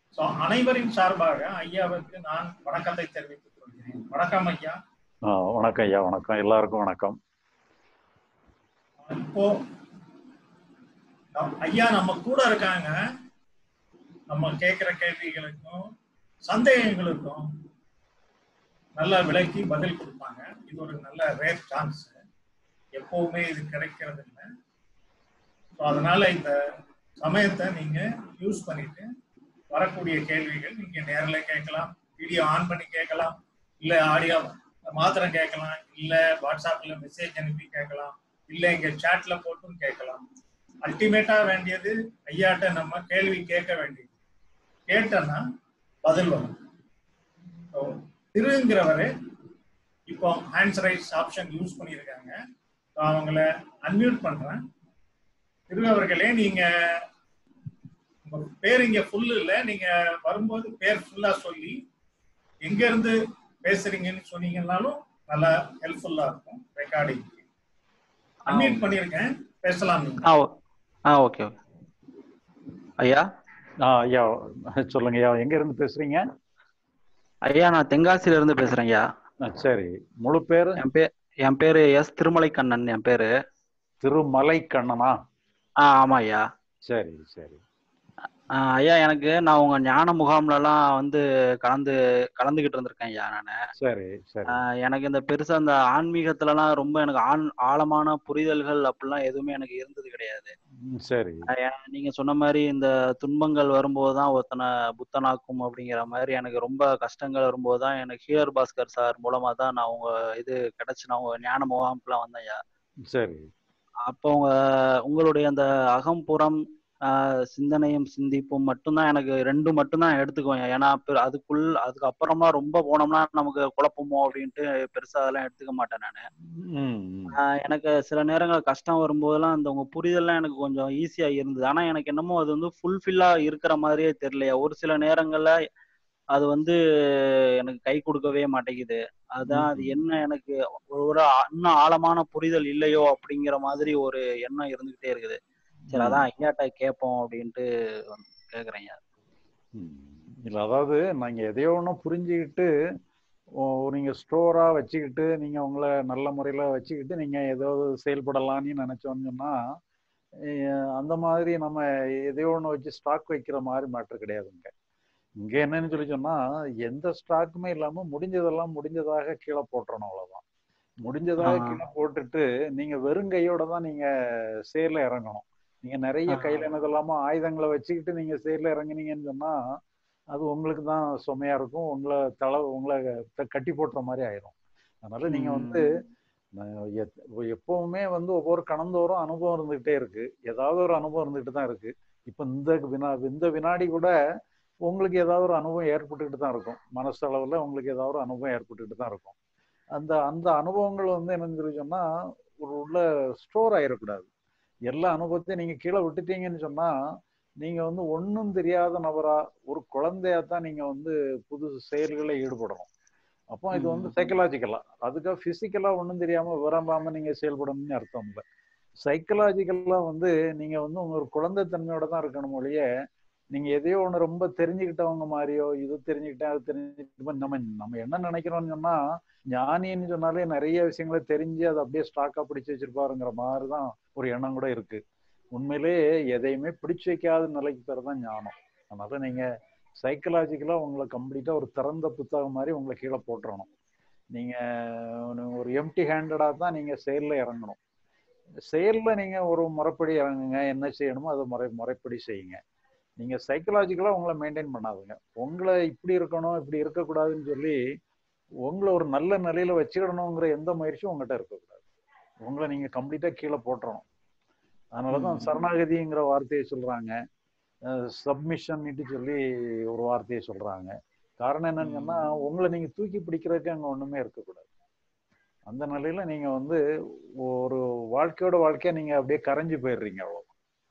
So அனைவரின் சார்பாக ஐயாவுக்கு நான் வணக்கத்தை தெரிவித்துக் கொள்கிறேன் வணக்கம் ஐயா ஆ, வணக்கம் ஐயா வணக்கம் எல்லாருக்கும் வணக்கம் இப்போ நம்- ஐயா நம்ம கூட இருக்காங்க நம்ம கேட்கிற கேள்விகளுக்கும் சந்தேகங்களுக்கும் நல்ல விலைக்கு பதில் கொடுப்பாங்க இது ஒரு நல்ல ரேர் சான்ஸ் எப்பவுமே இது கிடைக்கிறது இல்லை ஸோ அதனால இந்த சமயத்தை நீங்க யூஸ் பண்ணிட்டு வரக்கூடிய கேள்விகள் நீங்க நேரில் கேட்கலாம் வீடியோ ஆன் பண்ணி கேட்கலாம் இல்ல ஆடியோ மாத்திரம் கேட்கலாம் இல்ல வாட்ஸ்அப்ல மெசேஜ் அனுப்பி கேட்கலாம் இல்ல இங்க சாட்ல போட்டும் கேட்கலாம் அல்டிமேட்டா வேண்டியது ஐயாட்ட நம்ம கேள்வி கேட்க வேண்டியது கேட்டோம்னா பதில் வரும் So, திருங்கிறவரு இப்போ ஹேண்ட்ஸ் ரைஸ் ஆப்ஷன் யூஸ் பண்ணியிருக்காங்க So, அவங்கள அன்மியூட் பண்றேன் திரு அவர்களே நீங்க உங்க பேர் இங்க ஃபுல் இல்ல நீங்க வரும்போது பேர் ஃபுல்லா சொல்லி எங்க இருந்து பேசுறீங்கன்னு சொன்னீங்கன்னாலும் நல்லா ஹெல்ப்ஃபுல்லா இருக்கும் ரெக்கார்டிங் அன்மியூட் பண்ணிருக்கேன் பேசலாம் நீங்க ஆ ஓ- ஆ ஓகே ஓகே ஐயா ஆ ஐயா சொல்லுங்க ஐயா எங்க இருந்து பேசுறீங்க ஐயா நான் தென்காசியில இருந்து பேசுறேன் ஐயா ஆ, சரி முழு பேரு என் பேர் என் பேரு எஸ் திருமலை கண்ணன் என் பேரு திருமலை கண்ணனா ஆ ஆமா ஐயா சரி சரி ஆ, ஐயா எனக்கு நான் உங்க ஞான முகாம்லலாம் வந்து கலந்து கலந்துகிட்டு இருந்திருக்கேன் ஐயா நான் சரி சரி எனக்கு இந்த பெருசா இந்த ஆன்மீகத்துலலாம் ரொம்ப எனக்கு ஆழ் ஆழமான புரிதல்கள் அப்படிலாம் எதுவுமே எனக்கு இருந்தது கிடையாது ம், சரி ஐயா, நீங்க சொன்ன மாதிரி இந்த துன்பங்கள் வரும்போது தான் ஒருத்தனை புத்தனாக்கும் அப்படிங்கிற மாதிரி எனக்கு ரொம்ப கஷ்டங்கள் வரும்போது தான் எனக்கு ஹீரர் பாஸ்கர் சார் மூலமா தான் நான் உங்க இது கிடைச்சு நான் உங்க ஞான முகாமுக்குலாம் வந்தேன் ஐயா சரி அப்போ உங்க உங்களுடைய அந்த அகம்புறம் ஆஹ், சிந்தனையும் சிந்திப்பும் மட்டும்தான் எனக்கு ரெண்டு மட்டும்தான் எடுத்துக்குவேன் ஏன்னா பிற- அதுக்குள் அதுக்கு அப்புறமா ரொம்ப போனோம்னா நமக்கு குழப்பமோ அப்படின்ட்டு பெருசா அதெல்லாம் எடுத்துக்க மாட்டேன் நான் ம், ம். ஆஹ் எனக்கு சில நேரங்கள் கஷ்டம் வரும்போதெல்லாம் அந்த உங்க புரிதல்லாம் எனக்கு கொஞ்சம் ஈஸியா இருந்தது ஆனா எனக்கு என்னமோ அது வந்து ஃபுல்ஃபில்லா இருக்கிற மாதிரியே தெரியலையா ஒரு சில நேரங்கள்ல அது வந்து எனக்கு கை கொடுக்கவே மாட்டேங்குது அதான் அது என்ன எனக்கு ஒரு ஒரு ஆ- இன்னும் ஆழமான புரிதல் இல்லையோ அப்படிங்கிற மாதிரி ஒரு எண்ணம் இருந்துகிட்டே இருக்குது சரி அதான் ஐயாட்ட கேட்போம் அப்படின்ட்டு கேக்குறேன் ஐயா. ம். இல்ல அதாவது நீங்க எதையோ ஒண்ணு புரிஞ்சுக்கிட்டு ஓ- நீங்க ஸ்டோரா வச்சுக்கிட்டு நீங்க உங்களை நல்ல முறையில வச்சுக்கிட்டு நீங்க ஏதோ செயல்படலாம்னு நினைச்சோம்னு சொன்னா அஹ் அந்த மாதிரி நம்ம எதையோ ஒண்ணு வச்சு ஸ்டாக் வைக்கிற மாதிரி மேட்டர் கிடையாதுங்க இங்க என்னன்னு சொல்லி சொன்னா எந்த ஸ்டாக்குமே இல்லாம முடிஞ்சதெல்லாம் முடிஞ்சதாக கீழே போட்டுறணும் அவ்வளவுதான் முடிஞ்சதாக ஆ. கீழே போட்டுட்டு நீங்க வெறுங்கையோட தான் நீங்க சேர்ல இறங்கணும் நீங்க நிறைய ஆ. கையில என்னதெல்லாமோ ஆயுதங்களை வச்சுக்கிட்டு நீங்க சேர்ல இறங்குனீங்கன்னு சொன்னா அது உங்களுக்கு தான் சுமையா இருக்கும் உங்களை தலை உங்களை த- கட்டி போட்டுற மாதிரி ஆயிரும் அதனால நீங்க ம். வந்து நான் எத்- எப்பவுமே வந்து ஒவ்வொரு கணந்தோறும் அனுபவம் இருந்துகிட்டே இருக்கு ஏதாவது ஒரு அனுபவம் இருந்துகிட்டு தான் இருக்கு இப்ப இந்த வினா இந்த வினாடி கூட உங்களுக்கு ஏதாவது ஒரு அனுபவம் ஏற்பட்டுக்கிட்டு தான் இருக்கும் மனசளவுல உங்களுக்கு ஏதாவது ஒரு அனுபவம் ஏற்பட்டுக்கிட்டு தான் இருக்கும் அந்த அந்த அனுபவங்கள் வந்து என்னன்னு சொல்லி சொன்னா ஒரு உள்ள ஸ்டோர் ஆயிடக்கூடாது எல்லா அனுபவத்தையும் நீங்க கீழே விட்டுட்டீங்கன்னு சொன்னா நீங்க வந்து ஒண்ணும் தெரியாத நபரா ஒரு குழந்தையா தான் நீங்க வந்து புது செயல்களை ஈடுபடணும் அப்போ இது வந்து ம். சைக்கலாஜிக்கலா அதுக்காக பிசிக்கலா ஒண்ணும் தெரியாம விரும்பாம நீங்க செயல்படணும்னு அர்த்தம் இல்லை சைக்கலாஜிக்கலா வந்து நீங்க வந்து உங்க ஒரு குழந்தை தன்மையோட தான் இருக்கணும் ஒழிய நீங்க எதையோ ஒண்ணு ரொம்ப தெரிஞ்சுக்கிட்டவங்க மாதிரியோ இது தெரிஞ்சுக்கிட்டேன் அது தெரிஞ்சுக்கிட்டு நம்ம நம்ம என்ன நினைக்கிறோம்னு சொன்னா ஞானின்னு சொன்னாலே நிறைய விஷயங்களை தெரிஞ்சு அதை அப்படியே ஸ்டாக்கா பிடிச்சு வச்சிருப்பாருங்கிற மாதிரி தான் ஒரு எண்ணம் கூட இருக்கு உண்மையிலே எதையுமே பிடிச்சு வைக்காத நிலைக்கு பேர் தான் ஞானம் அதனால நீங்க சைக்கலாஜிக்கலா உங்களை கம்ப்ளீட்டா ஒரு திறந்த புத்தகம் மாதிரி உங்களை கீழே போட்டுறணும் நீங்க ஒரு எம்டி ஹேண்டடா தான் நீங்க செயல்ல இறங்கணும் செயல்ல நீங்க ஒரு முறைப்படி இறங்குங்க என்ன செய்யணுமோ அதை முறை முறைப்படி செய்யுங்க நீங்க சைக்கலாஜிக்கலா உங்களை மெயின்டைன் பண்ணாதுங்க உங்களை இப்படி இருக்கணும் இப்படி இருக்கக்கூடாதுன்னு சொல்லி உங்களை ஒரு நல்ல நிலையில வச்சுக்கிடணுங்கிற எந்த முயற்சியும் உங்ககிட்ட இருக்கக்கூடாது உங்களை நீங்க கம்ப்ளீட்டா கீழே போட்டுறணும் அதனாலதான் ம். சரணாகதிங்கிற வார்த்தையை சொல்றாங்க சப்மிஷன் சொல்லி ஒரு வார்த்தையை சொல்றாங்க காரணம் என்னன்னு சொன்னா உங்களை நீங்க தூக்கி பிடிக்கிறதுக்கு அங்க ஒண்ணுமே இருக்கக்கூடாது அந்த நிலையில நீங்க வந்து ஒரு வாழ்க்கையோட வாழ்க்கையா நீங்க அப்படியே கரைஞ்சு போயிடுறீங்க அவ்வளவு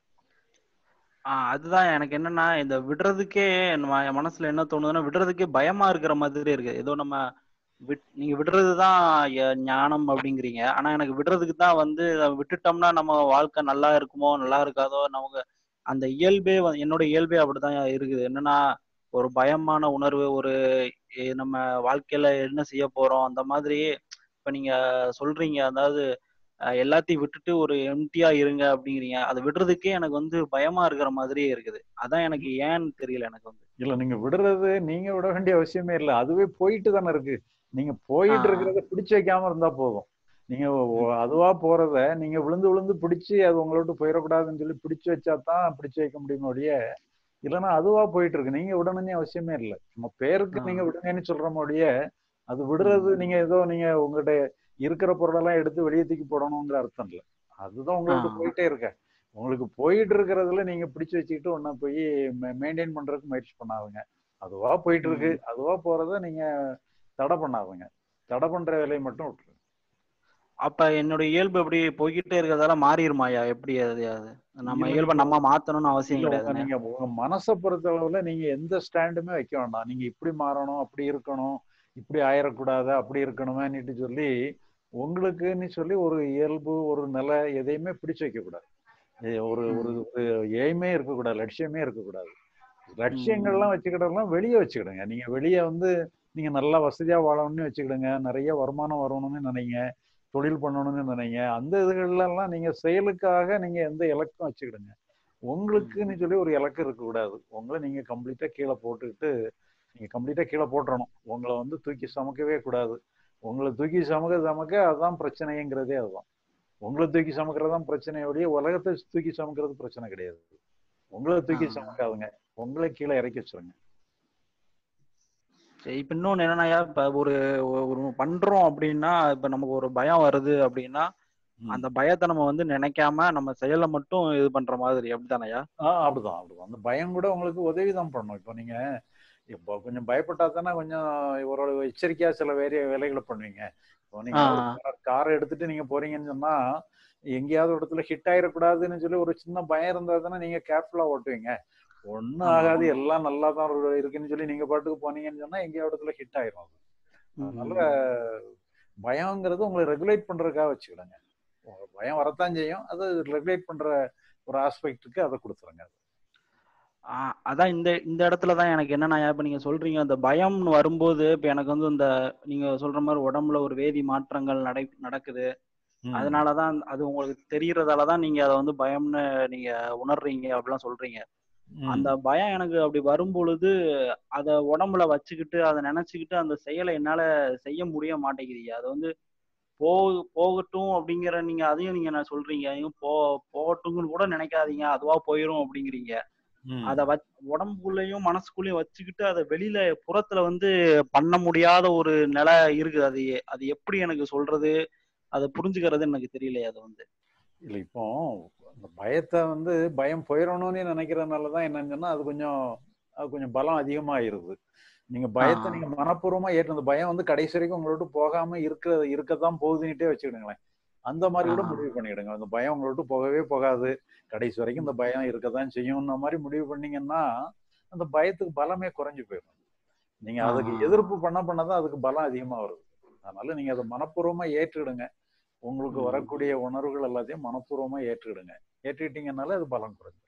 ஆஹ் அதுதான் எனக்கு என்னன்னா இந்த விடுறதுக்கே நம்ம என் மனசுல என்ன தோணுதுன்னா விடுறதுக்கே பயமா இருக்கிற மாதிரி இருக்கு ஏதோ நம்ம விட் நீங்க விடுறதுதான் எ- ஞானம் அப்படிங்கிறீங்க ஆனா எனக்கு விடுறதுக்கு தான் வந்து அத விட்டுட்டோம்னா நம்ம வாழ்க்கை நல்லா இருக்குமோ நல்லா இருக்காதோ நமக்கு அந்த இயல்பே வந்து- என்னோட இயல்பே அப்படிதான் இருக்குது என்னன்னா ஒரு பயமான உணர்வு ஒரு எ- நம்ம வாழ்க்கையில என்ன செய்ய போறோம் அந்த மாதிரி இப்ப நீங்க சொல்றீங்க அதாவது அஹ், எல்லாத்தையும் விட்டுட்டு ஒரு எம்டியா இருங்க அப்படிங்கிறீங்க அதை விடுறதுக்கே எனக்கு வந்து பயமா இருக்கிற மாதிரியே இருக்குது அதான் எனக்கு ஏன்னு தெரியல எனக்கு வந்து இல்ல நீங்க விடுறது நீங்க விட வேண்டிய அவசியமே இல்ல அதுவே போயிட்டு தானே இருக்கு நீங்க போயிட்டு ஆ. இருக்கிறத பிடிச்சு வைக்காம இருந்தா போதும் நீங்க ஒ- அதுவா போறத நீங்க விழுந்து விழுந்து பிடிச்சு அது உங்களை விட்டு போயிடக்கூடாதுன்னு சொல்லி பிடிச்சு வச்சா தான் பிடிச்சு வைக்க முடியுமே ஒழிய இல்லைன்னா அதுவா போயிட்டு இருக்கு நீங்க விடணும்னு அவசியமே இல்லை நம்ம பேருக்கு ஆ. நீங்க விடுங்கன்னு சொல்ற ஒழிய அது விடுறது நீங்க ஏதோ நீங்க உங்கள்கிட்ட இருக்கிற பொருளெல்லாம் எடுத்து வெளியே தூக்கி போடணுங்கிற அர்த்தம் இல்லை அதுதான் உங்களுக்கு ஆ. போயிட்டே இருக்க உங்களுக்கு போயிட்டு இருக்கிறதுல நீங்க பிடிச்சு வச்சுக்கிட்டு ஒன்ன போய் மெயின்டைன் பண்றதுக்கு முயற்சி பண்ணாதுங்க அதுவா போயிட்டு இருக்கு அதுவா போறத நீங்க தடை பண்ணாதுங்க தடை பண்ற வேலையை மட்டும் விட்டுருங்க அப்ப என்னோட இயல்பு எப்படி போய்கிட்டே இருக்கிறதால மாறிடுமாயா எப்படி அது அது நம்ம இல்ல, இயல்பை நீங்க- நம்ம மாத்தணும்னு அவசியம் இல்ல, உங்க- கிடையாது நீங்க உங்க மனசை பொறுத்தளவுல நீங்க எந்த ஸ்டாண்டுமே வைக்க வேண்டாம் நீங்க இப்படி மாறணும் அப்படி இருக்கணும் இப்படி ஆயிடக்கூடாது அப்படி இருக்கணுமேன்னுட்டு சொல்லி உங்களுக்குன்னு சொல்லி ஒரு இயல்பு ஒரு நிலை எதையுமே பிடிச்சு வைக்க கூடாது ஏ- ஒரு ஒரு ஒரு எய்மே இருக்கக்கூடாது லட்சியமே இருக்கக்கூடாது லட்சியங்கள்லாம் வச்சுக்கிட்டதெல்லாம் வெளியே வச்சுக்கிடுங்க நீங்க வெளியே வந்து நீங்க நல்லா வசதியா வாழணும்னு வச்சுக்கிடுங்க நிறைய வருமானம் வரணும்னு நினைங்க தொழில் பண்ணணும்னு நினைங்க அந்த இதுகள்லாம் நீங்க செயலுக்காக நீங்க எந்த இலக்கும் வச்சுக்கிடுங்க உங்களுக்குன்னு சொல்லி ஒரு இலக்கு இருக்கக்கூடாது உங்களை நீங்க கம்ப்ளீட்டா கீழே போட்டுக்கிட்டு நீங்க கம்ப்ளீட்டா கீழே போட்டுறணும் உங்களை வந்து தூக்கி சுமக்கவே கூடாது உங்களை தூக்கி சுமக்க சுமக்க அதுதான் பிரச்சனைங்கிறதே அதுதான் உங்களை தூக்கி சுமக்கிறது தான் பிரச்சனையோடைய உலகத்தை தூக்கி சுமக்கிறது பிரச்சனை கிடையாது உங்களை தூக்கி ஆ. சுமக்காதுங்க உங்களை கீழே இறக்கி வச்சிருங்க சரி இப்ப இன்னொன்னு என்னன்னாயா இப்ப ஒரு ஒரு பண்றோம் அப்படின்னா இப்ப நமக்கு ஒரு பயம் வருது அப்படின்னா ம். அந்த பயத்தை நம்ம வந்து நினைக்காம நம்ம செயலை மட்டும் இது பண்ற மாதிரி அப்படித்தானயா ஆ அப்படிதான் அப்படிதான் அந்த பயம் கூட உங்களுக்கு உதவி தான் பண்ணும் இப்போ நீங்க இப்போ கொஞ்சம் பயப்பட்டா தானே கொஞ்சம் ஒரு எச்சரிக்கையா சில வேற வேலைகளை பண்ணுவீங்க இப்போ நீங்க ஆ. காரை எடுத்துட்டு நீங்க போறீங்கன்னு சொன்னா எங்கேயாவது ஒரு இடத்துல ஹிட் ஆயிடக்கூடாதுன்னு சொல்லி ஒரு சின்ன பயம் இருந்தா தானே நீங்க கேர்ஃபுல்லா ஓட்டுவீங்க ஒண்ணும் ஆமா, ஆகாது ஆமா. எல்லாம் நல்லா தான் இருக்குன்னு சொல்லி நீங்க பாட்டுக்கு போனீங்கன்னு சொன்னா எங்கேயாவது இடத்துல ஹிட் ஆயிரும் அது. அதனால பயங்கிறது உங்களை ரெகுலேட் பண்றதுக்காக வச்சுக்கிடுங்க உங்க பயம் வரத்தான் செய்யும் அது ரெகுலேட் பண்ற ஒரு ஆஸ்பெக்டுக்கு அதை கொடுத்துருங்க ஆஹ் அதான் இந்த இந்த இடத்துல தான் எனக்கு என்னன்னா இப்ப நீங்க சொல்றீங்க அந்த பயம்னு வரும்போது இப்ப எனக்கு வந்து இந்த நீங்க சொல்ற மாதிரி உடம்புல ஒரு வேதி மாற்றங்கள் நடை நடக்குது ம். அதனாலதான் அது உங்களுக்கு தெரியறதாலதான் நீங்க அதை வந்து பயம்னு நீங்க உணர்றீங்க அப்படிலாம் சொல்றீங்க ம். அந்த பயம் எனக்கு அப்படி வரும் பொழுது அத உடம்புல வச்சுக்கிட்டு அதை நினைச்சுக்கிட்டு அந்த செயலை என்னால செய்ய முடிய மாட்டேங்குது அதை வந்து போ போகட்டும் அப்படிங்கிற நீங்க அதையும் நீங்க நான் சொல்றீங்க ஐயோ, போ போகட்டும்னு கூட நினைக்காதீங்க அதுவா போயிரும் அப்படிங்கிறீங்க ம். அத வச் உடம்புக்குள்ளேயும் மனசுக்குள்ளேயும் வச்சுக்கிட்டு அதை வெளியில புறத்துல வந்து பண்ண முடியாத ஒரு நிலை இருக்குது அது எ- அது எப்படி எனக்கு சொல்றது அதை புரிஞ்சுக்கிறது எனக்கு தெரியலையே அது வந்து இல்ல இப்போ அந்த பயத்தை வந்து பயம் போயிடணும்னு நினைக்கிறதுனால தான் என்னன்னு சொன்னா அது கொஞ்சம் அது கொஞ்சம் பலம் அதிகமாயிருது நீங்க பயத்தை ஆ. நீங்க மனப்பூர்வமா ஏற்று அந்த பயம் வந்து கடைசி வரைக்கும் உங்களோட விட்டு போகாம இருக்க இருக்கத்தான் போகுதுன்னுட்டே வச்சுக்கிடுங்களேன் அந்த மாதிரி கூட ஆ. முடிவு பண்ணிடுங்க அந்த பயம் உங்களோட விட்டு போகவே போகாது கடைசி வரைக்கும் இந்த பயம் இருக்கத்தான் செய்யும்ன்ற மாதிரி முடிவு பண்ணீங்கன்னா அந்த பயத்துக்கு பலமே குறைஞ்சு போயிடும் நீங்க அதுக்கு ஆ. எதிர்ப்பு பண்ண பண்ணதான் அதுக்கு பலம் அதிகமா வருது அதனால நீங்க அதை மனப்பூர்வமா ஏற்றுடுங்க உங்களுக்கு ம். வரக்கூடிய உணர்வுகள் எல்லாத்தையும் மனப்பூர்வமா ஏற்றுக்கிடுங்க ஏற்றுக்கிட்டீங்கனால அது பலம் குறைஞ்சிடும்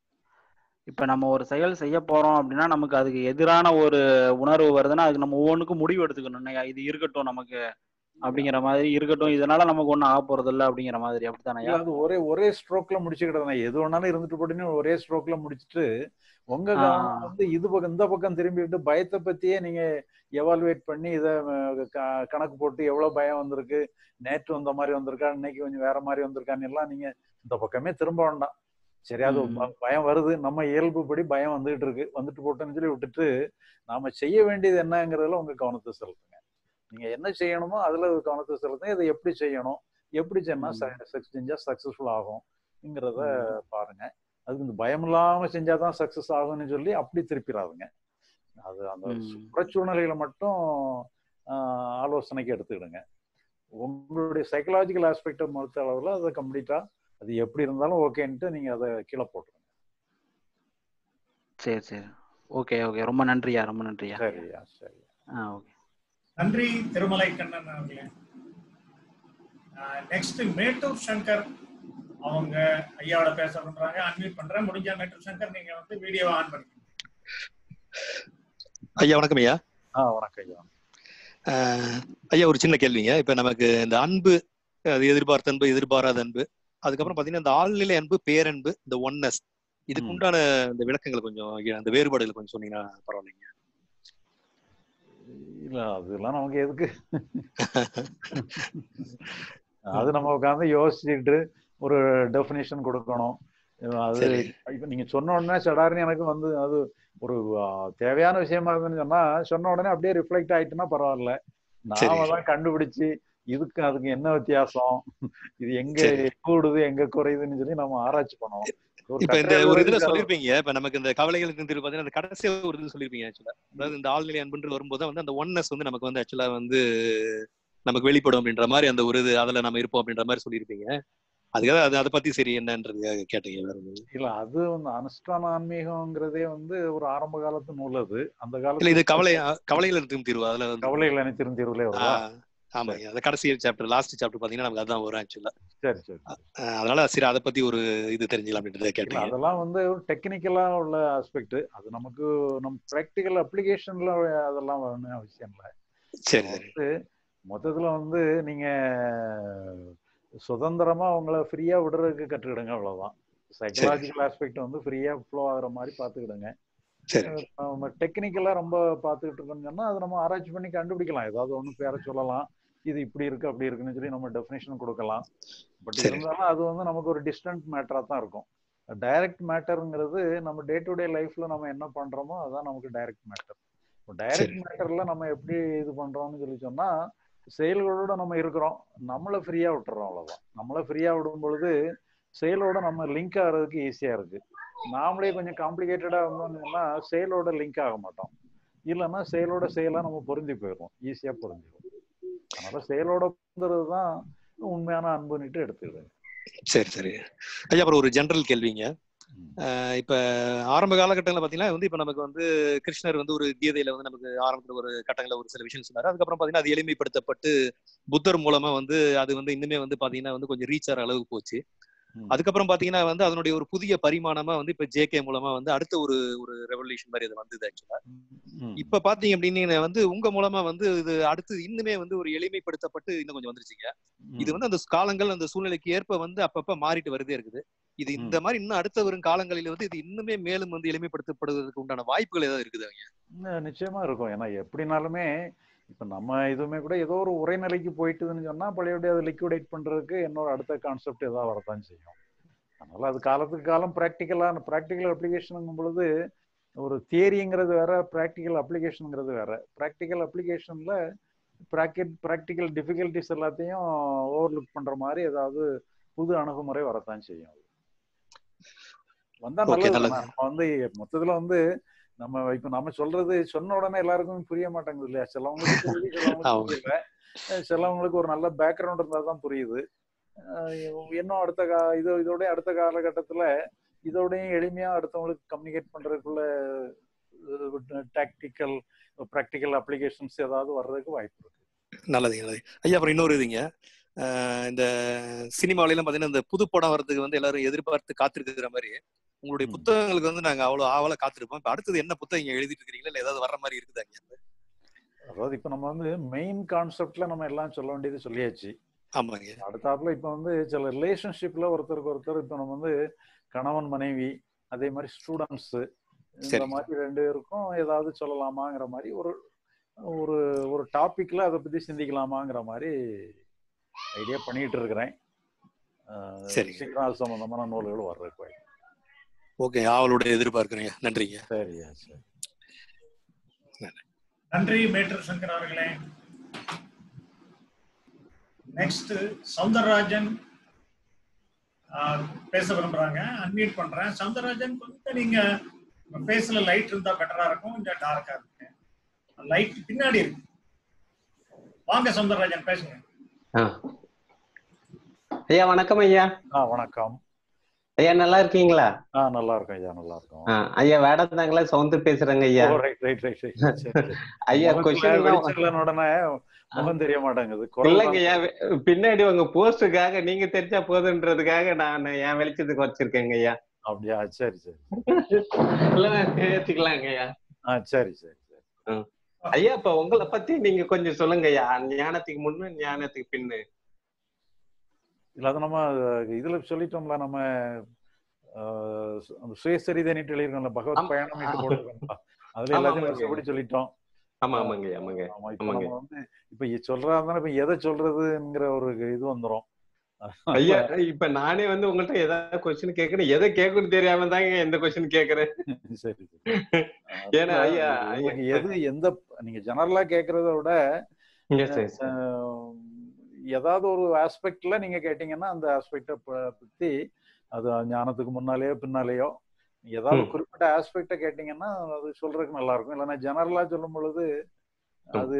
இப்ப நம்ம ஒரு செயல் செய்ய போறோம் அப்படின்னா நமக்கு அதுக்கு எதிரான ஒரு உணர்வு வருதுன்னா அதுக்கு நம்ம ஒவ்வொன்றுக்கும் முடிவு எடுத்துக்கணும் இல்லையா? இது இருக்கட்டும் நமக்கு அப்படிங்கிற மாதிரி இருக்கட்டும் இதனால நமக்கு ஒண்ணும் ஆக போறது இல்ல அப்படிங்கிற மாதிரி அப்படித்தானயா இல்ல அது ஒரே ஒரே ஸ்ட்ரோக்ல முடிச்சுக்கிட்டதுனா எது வேணாலும் இருந்துட்டு போட்டுன்னு ஒரே ஸ்ட்ரோக்ல முடிச்சுட்டு உங்க ஆ. கவனம் வந்து இது பக்கம் இந்த பக்கம் திரும்பிட்டு பயத்தை பத்தியே நீங்க எவாலுவேட் பண்ணி இதை க- கணக்கு போட்டு எவ்வளவு பயம் வந்திருக்கு நேற்று வந்த மாதிரி வந்திருக்கா இன்னைக்கு கொஞ்சம் வேற மாதிரி வந்திருக்கான்னு எல்லாம் நீங்க இந்த பக்கமே திரும்ப வேண்டாம் சரி அது ம். ப- பயம் வருது நம்ம இயல்புப்படி பயம் வந்துகிட்டு இருக்கு வந்துட்டு போட்டோன்னு சொல்லி விட்டுட்டு நாம செய்ய வேண்டியது என்னங்கிறதுல உங்க கவனத்தை செலுத்துங்க நீங்க என்ன செய்யணுமோ அதுல கவனத்தை செலுத்துங்க இதை எப்படி செய்யணும் எப்படி சொன்னா ம். செஞ்சா சக்சஸ்ஃபுல் ஆகும்ங்கிறத பாருங்க அதுக்கு இந்த பயம் இல்லாம செஞ்சாதான் சக்சஸ் ஆகும்னு சொல்லி அப்படி திருப்பிடாதுங்க அது அந்த ம். புறச்சூழ்நிலைகளை மட்டும் ஆஹ், ஆலோசனைக்கு எடுத்துக்கிடுங்க உங்களுடைய சைக்கலாஜிக்கல் ஆஸ்பெக்டை பொறுத்த அளவில் அதை கம்ப்ளீட்டா அது எப்படி இருந்தாலும் ஓகேன்ட்டு நீங்க அதை கீழே போட்டுருங்க சரி சரி ஓகே ஓகே ரொம்ப நன்றியா ரொம்ப நன்றியா சரியா சரி ஆ ஓகே நன்றி திருமலை கண்ணன் அவர்களே நெக்ஸ்ட் மேட்டூர் சங்கர் அவங்க ஐயாவோட பேச பண்றாங்க அன்மியூட் பண்றேன் முடிஞ்சா மேட்டூர் சங்கர் நீங்க வந்து வீடியோ ஆன் பண்ணிக்கோங்க ஐயா வணக்கம் ஐயா ஆ வணக்கம் ஐயா அஹ், ஐயா ஒரு சின்ன கேள்விங்க இப்ப நமக்கு இந்த அன்பு அது எதிர்பார்த்த அன்பு எதிர்பாராத அன்பு அதுக்கப்புறம் பாத்தீங்கன்னா இந்த ஆழ்நிலை அன்பு பேரன்பு இந்த ஒன்னஸ் இதுக்கு ம். உண்டான இந்த விளக்கங்களை கொஞ்சம் ஐயா, அந்த வேறுபாடுகளை கொஞ்சம் சொன்னீங்கன்னா பரவாயில்லைங்க இல்ல அதெல்லாம் நமக்கு எதுக்கு அது நம்ம உட்காந்து யோசிச்சுட்டு ஒரு டெஃபினேஷன் கொடுக்கணும் அது சரி இப்ப நீங்க சொன்ன உடனே சடார்னு எனக்கு வந்து அது ஒரு ஆ, தேவையான விஷயமா இருந்துன்னு சொன்னா சொன்ன உடனே அப்படியே ரிஃப்ளெக்ட் ஆயிட்டுன்னா பரவாயில்ல நாம சரி. தான் கண்டுபிடிச்சு இதுக்கு அதுக்கு என்ன வித்தியாசம் இது எங்க சரி. கூடுது எங்க குறையுதுன்னு சொல்லி நம்ம ஆராய்ச்சி பண்ணணும் ஒரு இப்ப இந்த கட்டுரை ஒரு இதுல எழுதுறதுக்கு சொல்லிருப்பீங்க இப்ப நமக்கு இந்த கவலைகளுக்கு தெரியும் பாத்தீங்கன்னா அந்த கடைசியா ஒரு இது சொல்லிருப்பீங்க ஆக்சுவலா அதாவது இந்த ஆழ்நிலை அன்புன்றது வரும்போது தான் வந்து அந்த ஒன்னஸ் வந்து நமக்கு வந்து ஆக்சுவலா வந்து நமக்கு வெளிப்படும் அப்படின்ற மாதிரி அந்த ஒரு இது அதுல நம்ம இருப்போம் அப்படின்ற மாதிரி சொல்லியிருப்பீங்க அதுக்காக அது அதை பத்தி சரி என்னன்றது கேட்டீங்க வேற ஒண்ணும் இல்ல. இல்ல அது வந்து அனுஷ்டான ஆன்மீகம்ங்கிறதே வந்து ஒரு ஆரம்ப காலத்து நூல் அது அந்த இல்ல காலத்துல இது கவலை கவலைகள் இருக்கும் தீர்வு அதுல வந்து கவலைகள் அனைத்திரும் தீர்வுலே வருதா ஆஹ் ஆமாங்க அந்த கடைசி சாப்டர் லாஸ்ட் சாப்டர் பாத்தீங்கன்னா நமக்கு அதான் வரும் ஆக்சுவலா சரி சரி அதனால சரி அதை பத்தி ஒரு இது தெரிஞ்சுக்கலாம் அப்படின்றத இல்ல கேட்டீங்க அதெல்லாம் வந்து ஒரு டெக்னிக்கலா உள்ள ஆஸ்பெக்ட் அது நமக்கு நம்ம ப்ராக்டிக்கல் அப்ளிகேஷன்ல அதெல்லாம் வரணும் அவசியம் இல்லை சரி சரி வந்து மொத்தத்துல வந்து நீங்க சுதந்திரமா உங்களை ஃப்ரீயா விடுறதுக்கு கற்றுக்கிடுங்க அவ்வளவுதான் சைக்கலாஜிக்கல் ஆஸ்பெக்ட் வந்து ஃப்ரீயா ஃப்ளோ ஆகுற மாதிரி பாத்துக்கிடுங்க சரி நம்ம டெக்னிக்கலா ரொம்ப பார்த்துக்கிட்டு இருக்கோம்னு சொன்னா அது நம்ம ஆராய்ச்சி பண்ணி கண்டுபிடிக்கலாம் ஏதாவது ஒண்ணு பேர சொல்லலாம் இது இப்படி இருக்கு அப்படி இருக்குன்னு சொல்லி நம்ம டெஃபினேஷன் கொடுக்கலாம் பட் சரி. இருந்தாலும் அது வந்து நமக்கு ஒரு டிஸ்டன்ட் மேட்டரா தான் இருக்கும் டைரக்ட் மேட்டருங்கிறது நம்ம டே டு டே லைஃப்ல நம்ம என்ன பண்றோமோ அதுதான் நமக்கு டைரக்ட் மேட்டர் இப்போ டைரக்ட் சரி. மேட்டர்ல நம்ம எப்படி இது பண்றோம்னு சொல்லி சொன்னா செயல்களோட நம்ம இருக்கிறோம் நம்மளை ஃப்ரீயா விட்டுறோம் அவ்வளவுதான் நம்மளை ஃப்ரீயா விடும் பொழுது செயலோட நம்ம லிங்க் ஆகிறதுக்கு ஈஸியா இருக்கு நாமளே கொஞ்சம் காம்ப்ளிகேட்டடா இருந்தோம்னா செயலோட லிங்க் ஆக மாட்டோம் இல்லைன்னா செயலோட செயலா நம்ம பொருந்தி போயிடுவோம் ஈஸியா பொருந்திடும் அதனால செயலோட பொருந்துறது தான் உண்மையான அன்புன்னுட்டு எடுத்துக்கிடுங்க சரி சரி ஐயா அப்புறம் ஒரு ஜெனரல் கேள்விங்க ம். அஹ் இப்ப ஆரம்ப காலகட்டங்களில் பாத்தீங்கன்னா வந்து இப்ப நமக்கு வந்து கிருஷ்ணர் வந்து ஒரு கீதையில வந்து நமக்கு ஆரம்பத்துல ஒரு கட்டங்களில் ஒரு சில விஷயம் சொன்னாரு அதுக்கப்புறம் பாத்தீங்கன்னா அது எளிமைப்படுத்தப்பட்டு புத்தர் மூலமா வந்து அது வந்து இன்னுமே வந்து பாத்தீங்கன்னா வந்து கொஞ்சம் ரீச் ஆகிற அளவுக்கு போச்சு ம். அதுக்கப்புறம் பாத்தீங்கன்னா வந்து அதனுடைய ஒரு புதிய பரிமாணமா வந்து இப்ப ஜேகே மூலமா வந்து அடுத்த ஒரு ஒரு ரெவல்யூஷன் மாதிரி இது வந்தது ஆக்சுவலா ம். இப்ப பாத்தீங்க அப்படின்னு வந்து உங்க மூலமா வந்து இது அடுத்து இன்னுமே வந்து ஒரு எளிமைப்படுத்தப்பட்டு இன்னும் கொஞ்சம் வந்துருச்சுங்க இது வந்து அந்த காலங்கள் அந்த சூழ்நிலைக்கு ஏற்ப வந்து அப்பப்ப மாறிட்டு வருதே இருக்குது இது இந்த மாதிரி இன்னும் அடுத்த வரும் காலங்களில் வந்து இது இன்னுமே மேலும் வந்து எளிமைப்படுத்தப்படுவதற்கு உண்டான வாய்ப்புகள் ஏதாவது இருக்குது நி- நிச்சயமா இருக்கும் ஏன்னா எப்படினாலுமே இப்ப நம்ம இதுவுமே கூட ஏதோ ஒரு உரைநிலைக்கு போயிட்டுதுன்னு சொன்னா பழையபடி அதை லிக்விடேட் பண்றதுக்கு இன்னொரு அடுத்த கான்செப்ட் ஏதாவது வரதான் செய்யும் அதனால அது காலத்துக்கு காலம் ப்ராக்டிக்கலான ப்ராக்டிக்கல் அப்ளிகேஷனுங்கும் பொழுது ஒரு தியரிங்கிறது வேற ப்ராக்டிக்கல் அப்ளிகேஷனுங்கிறது வேற ப்ராக்டிக்கல் அப்ளிகேஷன்ல ப்ராக்கெட் ப்ராக்டிக்கல் டிஃபிகல்ட்டிஸ் எல்லாத்தையும் ஓவர்லுக் பண்ற மாதிரி ஏதாவது புது அணுகுமுறை வரத்தான் செய்யும் வந்தா Okay, நல்லது நல்லது. தானே. நம்ம வந்து மொத்தத்துல வந்து நம்ம இப்ப நம்ம சொல்றது சொன்ன உடனே எல்லாருக்கும் புரிய மாட்டேங்குது இல்லையா சிலவங்களுக்கு புரியுது சிலவங்களுக்கு ஆமா. புரியல அஹ் சிலவங்களுக்கு ஒரு நல்ல பேக்ரவுண்ட் இருந்தா தான் புரியுது அஹ் இன்னும் அடுத்த கா இது இதோட அடுத்த காலகட்டத்துல இதோடயும் எளிமையா அடுத்தவங்களுக்கு கம்யூனிகேட் பண்றதுக்குள்ள டாக்டிக்கல் ப்ராக்டிக்கல் அப்ளிகேஷன்ஸ் ஏதாவது வர்றதுக்கு வாய்ப்பு இருக்கு நல்லது நல்லது ஐயா அப்புறம் இன்னொரு இதுங்க அஹ் இந்த சினிமாவிலாம் பாத்தீங்கன்னா இந்த புது படம் வர்றதுக்கு வந்து எல்லாரும் எதிர்பார்த்து காத்திருக்கிற மாதிரி உங்களுடைய ம். புத்தகங்களுக்கு வந்து நாங்க அவ்வளவு ஆவலா காத்திருப்போம் இப்ப அடுத்தது என்ன புத்தகம் இங்க எழுதிட்டு இருக்கீங்களா இல்ல ஏதாவது வர்ற மாதிரி இருக்குதாங்க அதாவது இப்ப நம்ம வந்து மெயின் கான்செப்ட்ல நம்ம எல்லாம் சொல்ல வேண்டியது சொல்லியாச்சு ஆமாங்க அடுத்தாப்புல இப்ப வந்து சில ரிலேஷன்ஷிப்ல ஒருத்தருக்கு ஒருத்தர் இப்ப நம்ம வந்து கணவன் மனைவி அதே மாதிரி ஸ்டூடெண்ட்ஸ் இந்த சரி. மாதிரி ரெண்டு பேருக்கும் ஏதாவது சொல்லலாமாங்கிற மாதிரி ஒரு ஒரு ஒரு டாபிக்ல அதை பத்தி சிந்திக்கலாமாங்கிற மாதிரி ஐடியா பண்ணிட்டு இருக்கிறேன் அஹ் சரிங்க. சீக்கிரம் அது சம்பந்தமான நூல்கள் வர்றதுக்கு வாய்ப்பு ஓகே ஆவலோட எதிர்பார்க்கிறேங்க நன்றிங்க சரியா சரி நன்றி மேட்டர் சங்கர் அவர்களே நெக்ஸ்ட் சவுந்தரராஜன் ஆஹ், பேச விரும்புறாங்க அன்மியூட் பண்றேன் சவுந்தரராஜன் கொஞ்சம் நீங்க ஃபேஸ்ல லைட் இருந்தா பெட்டரா இருக்கும் கொஞ்சம் டார்க்கா இருக்கு லைட் பின்னாடி இருக்கு வாங்க சவுந்தரராஜன் பேசுங்க ஆ. ஐயா வணக்கம் ஐயா ஆ வணக்கம் ஐயா நல்லா இருக்கீங்களா ஆ நல்லா இருக்கும் ஐயா நல்லா இருக்கும் ஆ, ஐயா வேடந்தாங்களா சவுந்தர் பேசுறேங்க ஐயா ஓ, right, right, right, right. சரி, சரி. ஐயா முகத்துல கொஸ்டின் வெளிச்சம் இல்லைன்ன உடனே முகம் தெரிய மாட்டேங்குது குரல் இல்லைங்க தான் ஐயா வே- பின்னாடி உங்க போஸ்டுக்காக நீங்க தெரிஞ்சா போதுன்றதுக்காக நான் என் வெளிச்சத்துக்கு வச்சிருக்கேங்க ஐயா அப்படியா சரி சரி இல்ல ஏத்துக்கலாங்க ஐயா ஆ சரி சரி சரி ம். ஐயா இப்ப உங்களை பத்தி நீங்க கொஞ்சம் சொல்லுங்க ஐயா ஞானத்துக்கு முன்னு ஞானத்துக்கு பின்னு இல்ல அது நம்ம இதுல சொல்லிட்டோம்ல நம்ம ஆஹ், அந்த சுயசரிதை நீட்டு எழுதிருக்கோம்ல பகவத் ஆமா. பயணம் நீட்டு போட்டிருக்கோம்ல அதுல ஆமா, எல்லாத்தையும் ஆமாங்க. வருஷப்படி சொல்லிட்டோம் ஆமா ஆமாங்க ஆமாங்க ஆமா இப்ப ஆமாங்க. நம்ம வந்து இப்ப இ- சொல்றாருந்தானே இப்ப எதை சொல்றதுங்கிற ஒரு இது வந்துரும் ஐயா இப்ப நானே வந்து உங்கள்ட்ட ஏதாவது கொஸ்டின் கேட்கறேன் எதை கேட்கணும்னு தெரியாம தாங்க எந்த கொஸ்டின் கேட்கறேன் சரி ஏன்னா அதுல ஐயா, உங்களுக்கு ஐயா. எது எந்த நீங்க ஜெனரலா கேக்குறத விட Yes, yes. ஆஹ், ஏதாவது ஒரு ஆஸ்பெக்ட்ல நீங்க கேட்டீங்கன்னா அந்த ஆஸ்பெக்ட பத்தி அது ஞானத்துக்கு முன்னாலேயோ பின்னாலேயோ ஏதாவது ம். குறிப்பிட்ட ஆஸ்பெக்ட கேட்டீங்கன்னா அது சொல்றதுக்கு நல்லா இருக்கும் இல்லைன்னா ஜெனரலா சொல்லும் பொழுது அது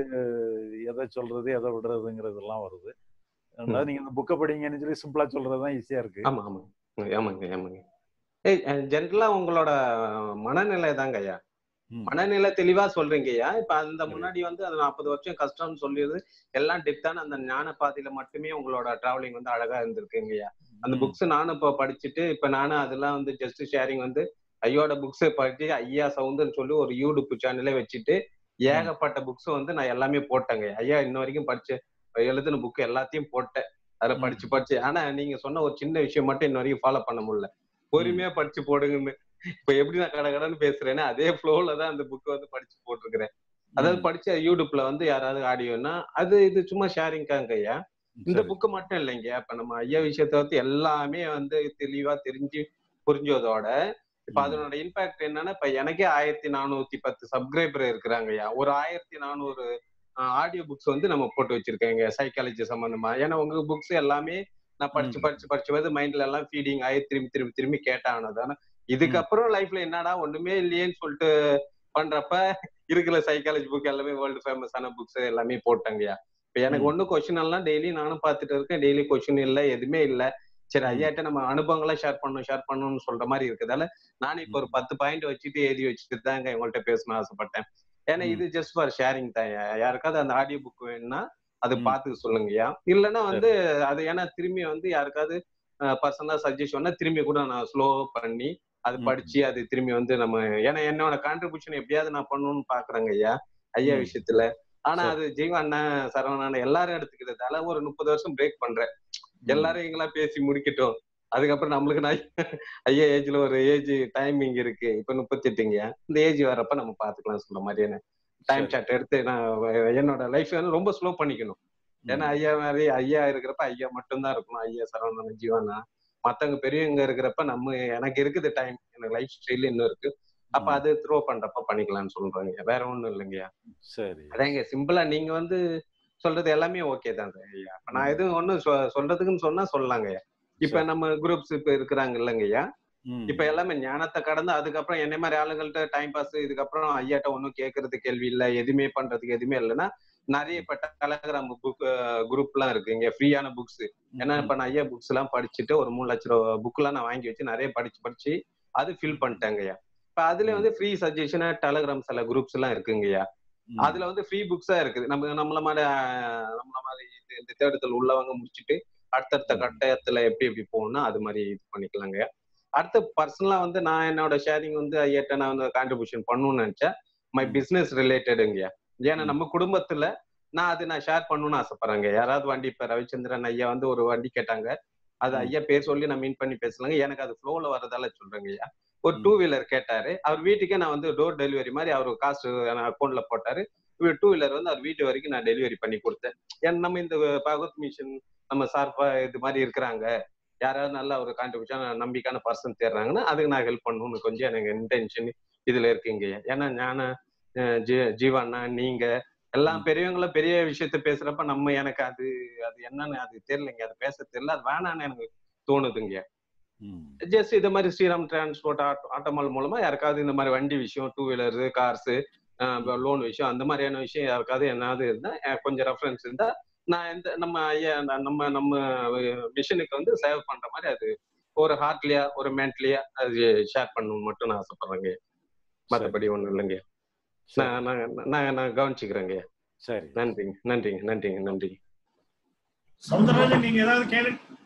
எதை சொல்றது எதை விடுறதுங்கிறதெல்லாம் வருது அதாவது நீங்க இந்த புக்கை படிங்கன்னு சொல்லி சிம்பிளா சொல்றதுதான் ஈஸியா இருக்கு ஆமா ஆமா ஆமாங்க ஆமாங்க ஏய் ஜென்ரலா உங்களோட மனநிலை தாங்க ஐயா ம். மனநிலை தெளிவா சொல்றீங்க ஐயா இப்ப அந்த சரி. முன்னாடி வந்து அது நாற்பது வருஷம் கஷ்டம்னு சொல்லியது எல்லாம் டெப்தான அந்த ஞான பாதையில மட்டுமே உங்களோட டிராவலிங் வந்து அழகா இருந்திருக்குங்க ஐயா அந்த ம். புக்ஸ் நானும் இப்போ படிச்சுட்டு இப்ப நானும் அதெல்லாம் வந்து ஜஸ்ட் ஷேரிங் வந்து ஐயோட புக்ஸ் படிச்சு ஐயா சவுந்தர்னு சொல்லி ஒரு யூடியூப் சேனலே வச்சுட்டு ஏகப்பட்ட புக்ஸ் வந்து நான் எல்லாமே போட்டேங்க ஐயா இன்ன வரைக்கும் படிச்சு எழுதின புக் எல்லாத்தையும் போட்டேன் அதுல ம். படிச்சு படிச்சு ஆனா நீங்க சொன்ன ஒரு சின்ன விஷயம் மட்டும் இன்ன வரைக்கும் ஃபாலோ பண்ண முடியல பொறுமையா படிச்சு போடுங்கன்னு இப்ப எப்படி நான் கட கடன்னு பேசுறேன்னா அதே ஃப்ளோல தான் அந்த புக் வந்து படிச்சு போட்டிருக்கிறேன் அதாவது ம். படிச்ச யூடியூப்ல வந்து யாராவது ஆடியோன்னா அது இது சும்மா ஷேரிங்காங்க ஐயா இந்த சரி. புக்கு மட்டும் இல்லைங்க இப்ப நம்ம ஐயா விஷயத்த வந்து எல்லாமே வந்து தெளிவா தெரிஞ்சு புரிஞ்சதோட இப்ப ம். அதனோட இம்பாக்ட் என்னன்னா இப்ப எனக்கே ஆயிரத்தி நானூத்தி பத்து சப்ஸ்கிரைபர் இருக்கிறாங்க ஐயா ஒரு ஆயிரத்தி நானூறு ஆடியோ புக்ஸ் வந்து நம்ம போட்டு வச்சிருக்கேங்க சைக்காலஜி சம்பந்தமா ஏன்னா உங்க புக்ஸ் எல்லாமே நான் படிச்சு ம். படிச்சு படிச்சு வந்து மைண்ட்ல எல்லாம் ஃபீடிங் ஆகி திரும்பி திரும்பி திரும்பி கேட்டானது ஆனா இதுக்கப்புறம் லைஃப்ல என்னடா ஒண்ணுமே இல்லையேன்னு சொல்லிட்டு பண்றப்ப இருக்கிற சைக்காலஜி புக் எல்லாமே வேர்ல்டு ஃபேமஸான புக்ஸ் எல்லாமே போட்டாங்கய்யா இப்ப எனக்கு ம். ஒண்ணு கொஸ்டின் எல்லாம் டெய்லி நானும் பார்த்துட்டு இருக்கேன் டெய்லி கொஸ்டின் இல்ல எதுவுமே இல்ல சரி ம். ஐயாட்ட நம்ம அனுபவங்களை ஷேர் பண்ணணும் ஷேர் பண்ணணும்னு சொல்ற மாதிரி இருக்குதால நானும் இப்ப ஒரு பத்து பாயிண்ட் வச்சுட்டு எழுதி வச்சுட்டு தாங்க உங்கள்ட்ட பேசணும் ஆசைப்பட்டேன் ஏன்னா ம். இது ஜஸ்ட் ஃபார் ஷேரிங் தான் யாருக்காவது அந்த ஆடியோ புக் வேணும்னா அது ம். பார்த்து சொல்லுங்கய்யா இல்லைன்னா வந்து அது ஏன்னா திரும்பி வந்து யாருக்காவது பர்சனலா சஜஷன் திரும்பி கூட நான் ஸ்லோ பண்ணி அது ம். படிச்சு அது திரும்பி வந்து நம்ம ஏன்னா என்னோட கான்ட்ரிபியூஷன் எப்படியாவது நான் பண்ணணும்னு பாக்குறேங்க ஐயா ஐயா ம். விஷயத்துல ஆனா சரி. அது ஜீவா அண்ணன் சரவணன் எல்லாரும் எடுத்துக்கிறதால ஒரு முப்பது வருஷம் பிரேக் பண்றேன் ம். எல்லாரும் எங்களா பேசி முடிக்கட்டும் அதுக்கப்புறம் நம்மளுக்கு நான் ஐயா ஏஜ்ல ஒரு ஏஜ் டைமிங் இருக்கு இப்ப முப்பத்தெட்டுங்க இந்த ஏஜ் வரப்ப நம்ம பாத்துக்கலாம் சொல்ற மாதிரியான டைம் சரி. சார்ட் எடுத்து நான் என்னோட லைஃப் வந்து ரொம்ப ஸ்லோ பண்ணிக்கணும் ஏன்னா ம். ஐயா மாதிரி ஐயா இருக்கிறப்ப ஐயா மட்டும்தான் இருக்கணும் ஐயா சரவணன் ஜீவனா மத்தவங்க பெரியவங்க இருக்கிறப்ப நம்ம எனக்கு இருக்குது டைம் எனக்கு லைஃப் ஸ்டைல் இன்னும் இருக்கு அப்ப ம். அது த்ரோ பண்றப்ப பண்ணிக்கலாம்னு சொல்றாங்க வேற ஒண்ணும் இல்லைங்கய்யா சரி அதாங்க சிம்பிளா நீங்க வந்து சொல்றது எல்லாமே ஓகே தான் சார் ஐயா இப்ப நான் ம். எதுவும் ஒண்ணும் சொ- சொல்றதுக்குன்னு சொன்னா சொல்லலாங்கய்யா இப்ப சரி. நம்ம குரூப்ஸ் இப்ப இருக்கிறாங்க இல்லைங்கய்யா ம். இப்ப எல்லாமே ஞானத்தை கடந்து அதுக்கப்புறம் என்ன மாதிரி ஆளுங்கள்ட்ட டைம் பாஸ் இதுக்கப்புறம் ஐயாட்ட ஒன்றும் கேட்கறது கேள்வி இல்ல எதுவுமே பண்றதுக்கு எதுவுமே இல்லைன்னா நிறைய இப்ப டெலகிராம் புக் குரூப் எல்லாம் இருக்கு இங்க ஃப்ரீயான புக்ஸ் ஏன்னா ம். இப்ப நான் ஐயா புக்ஸ் எல்லாம் படிச்சுட்டு ஒரு மூணு லட்ச ரூபா புக் எல்லாம் நான் வாங்கி வச்சு நிறைய படிச்சு படிச்சு அது ஃபில் பண்ணிட்டேங்கய்யா இப்ப அதுல வந்து ஃப்ரீ சஜஷன் டெலகிராம் சில குரூப்ஸ் எல்லாம் இருக்குங்கய்யா ம். அதுல வந்து ஃப்ரீ புக்ஸா இருக்குது நம்ம நம்மள மாதிரி ஆஹ், நம்மள மாதிரி இது- இந்த தேடுதல் உள்ளவங்க முடிச்சுட்டு அடுத்தடுத்த ம். கட்டத்துல எப்படி எப்படி போகணும்னா அது மாதிரி இது பண்ணிக்கலாங்க அடுத்து பர்சனலா வந்து நான் என்னோட ஷேரிங் வந்து ஐயாட்ட நான் வந்து கான்ட்ரிபியூஷன் பண்ணணும்னு நினைச்சேன் மை ம். பிசினஸ் ரிலேட்டடுங்க ஏன்னா ம். நம்ம குடும்பத்துல நான் அது நான் ஷேர் பண்ணணும்னு ஆசைப்படுறேங்க யாராவது வண்டி இப்ப ரவிச்சந்திரன் ஐயா வந்து ஒரு வண்டி கேட்டாங்க அது ம். ஐயா பேர் சொல்லி நான் மீன் பண்ணி பேசலாங்க எனக்கு அது ஃப்ளோல வரதால சொல்றேங்க ஐயா ஒரு ம். டூ வீலர் கேட்டாரு அவர் வீட்டுக்கே நான் வந்து டோர் டெலிவரி மாதிரி அவர் காசு அக்கௌண்ட்ல போட்டாரு டூ வீலர் வந்து அவர் வீட்டு வரைக்கும் நான் டெலிவரி பண்ணி கொடுத்தேன் ஏன்னா நம்ம இந்த பகவத் மிஷன் நம்ம சார்பா இது மாதிரி இருக்கிறாங்க யாராவது நல்ல ஒரு கான்ட்ரிபியூஷன் நம்பிக்கையான பர்சன் தேடுறாங்கன்னா அதுக்கு நான் ஹெல்ப் பண்ணணும்னு கொஞ்சம் எனக்கு இன்டென்ஷன் இதுல இருக்குங்க ஏன்னா ஞான அஹ் ஜீ- ஜீவாண்ணா நீங்க எல்லாம் ம். பெரியவங்களும் பெரிய விஷயத்த பேசுறப்ப நம்ம எனக்கு அது அது என்னன்னு அது தெரியலைங்க அது பேச தெரியல அது வேணான்னு எனக்கு தோணுதுங்க ம். ஜஸ்ட் இது மாதிரி ஸ்ரீராம் டிரான்ஸ்போர்ட் ஆட்டோமால் மூலமா யாருக்காவது இந்த மாதிரி வண்டி விஷயம் டூ வீலர்ஸ் கார்ஸ் லோன் விஷயம் அந்த மாதிரியான விஷயம் யாருக்காவது என்னாவது இருந்தா அஹ் கொஞ்சம் ரெஃபரன்ஸ் இருந்தா நான் எந்த நம்ம ஐயா நான் நம்ம நம்ம மிஷனுக்கு வந்து சேவ் பண்ற மாதிரி அது ஒரு ஹார்ட்லியா ஒரு மென்ட்லியா அது ஷேர் பண்ணணும்னு மட்டும் நான் ஆசைப்படுறேங்க மற்றபடி ஒண்ணும் இல்லைங்க சரி. நான் நான் நான் நான் கவனிச்சுக்கிறேங்க சரி நன்றிங்க நன்றிங்க நன்றிங்க நன்றிங்க சவுந்தரராஜன் நீங்க ஏதாவது கேள்வி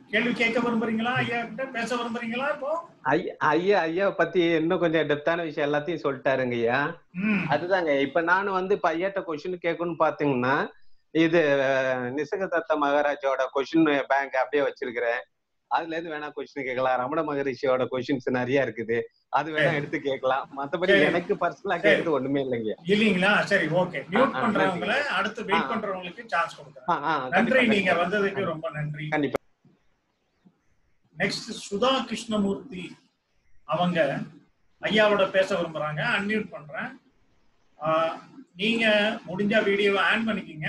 கேள்வி கேட்க விரும்புறீங்களா ஐயா கிட்ட பேச விரும்புறீங்களா இப்போ ஐயா ஐயா ஐயா பத்தி இன்னும் கொஞ்சம் டெப்தான விஷயம் எல்லாத்தையும் சொல்லிட்டாருங்க ஐயா ம் அதுதாங்க இப்ப நானும் வந்து இப்ப ஐயாட்ட கொஸ்டின் கேட்கணும்னு பாத்தீங்கன்னா இது அஹ், நிசகதத்த மகாராஜாவோட கொஸ்டின் பேங்க் அப்படியே வச்சிருக்கிறேன் அதுல இருந்து வேணா கொஸ்டின் கேட்கலாம் ரமண மகரிஷியோட கொஸ்டின்ஸ் நிறைய இருக்குது அது வேணா சரி. எடுத்து கேட்கலாம் மத்தபடி சரி. எனக்கு பர்சனலா சரி. கேட்கறது ஒண்ணுமே இல்லைங்க இல்லீங்களா சரி ஓகே மியூட் ஆ, ஆ, பண்றவங்கள அடுத்து வெயிட் ஆ. பண்றவங்களுக்கு சான்ஸ் கொடுக்குறேன் ஆ, ஆ, நன்றி கண்டிப்பா, நீங்க கண்டிப்பா. வந்ததுக்கு ரொம்ப நன்றி கண்டிப்பா நெக்ஸ்ட் சுதா கிருஷ்ணமூர்த்தி அவங்க ஐயாவோட பேச விரும்புறாங்க அன்மியூட் பண்றேன் ஆ, நீங்க முடிஞ்சா வீடியோவை ஆன் பண்ணிக்கிங்க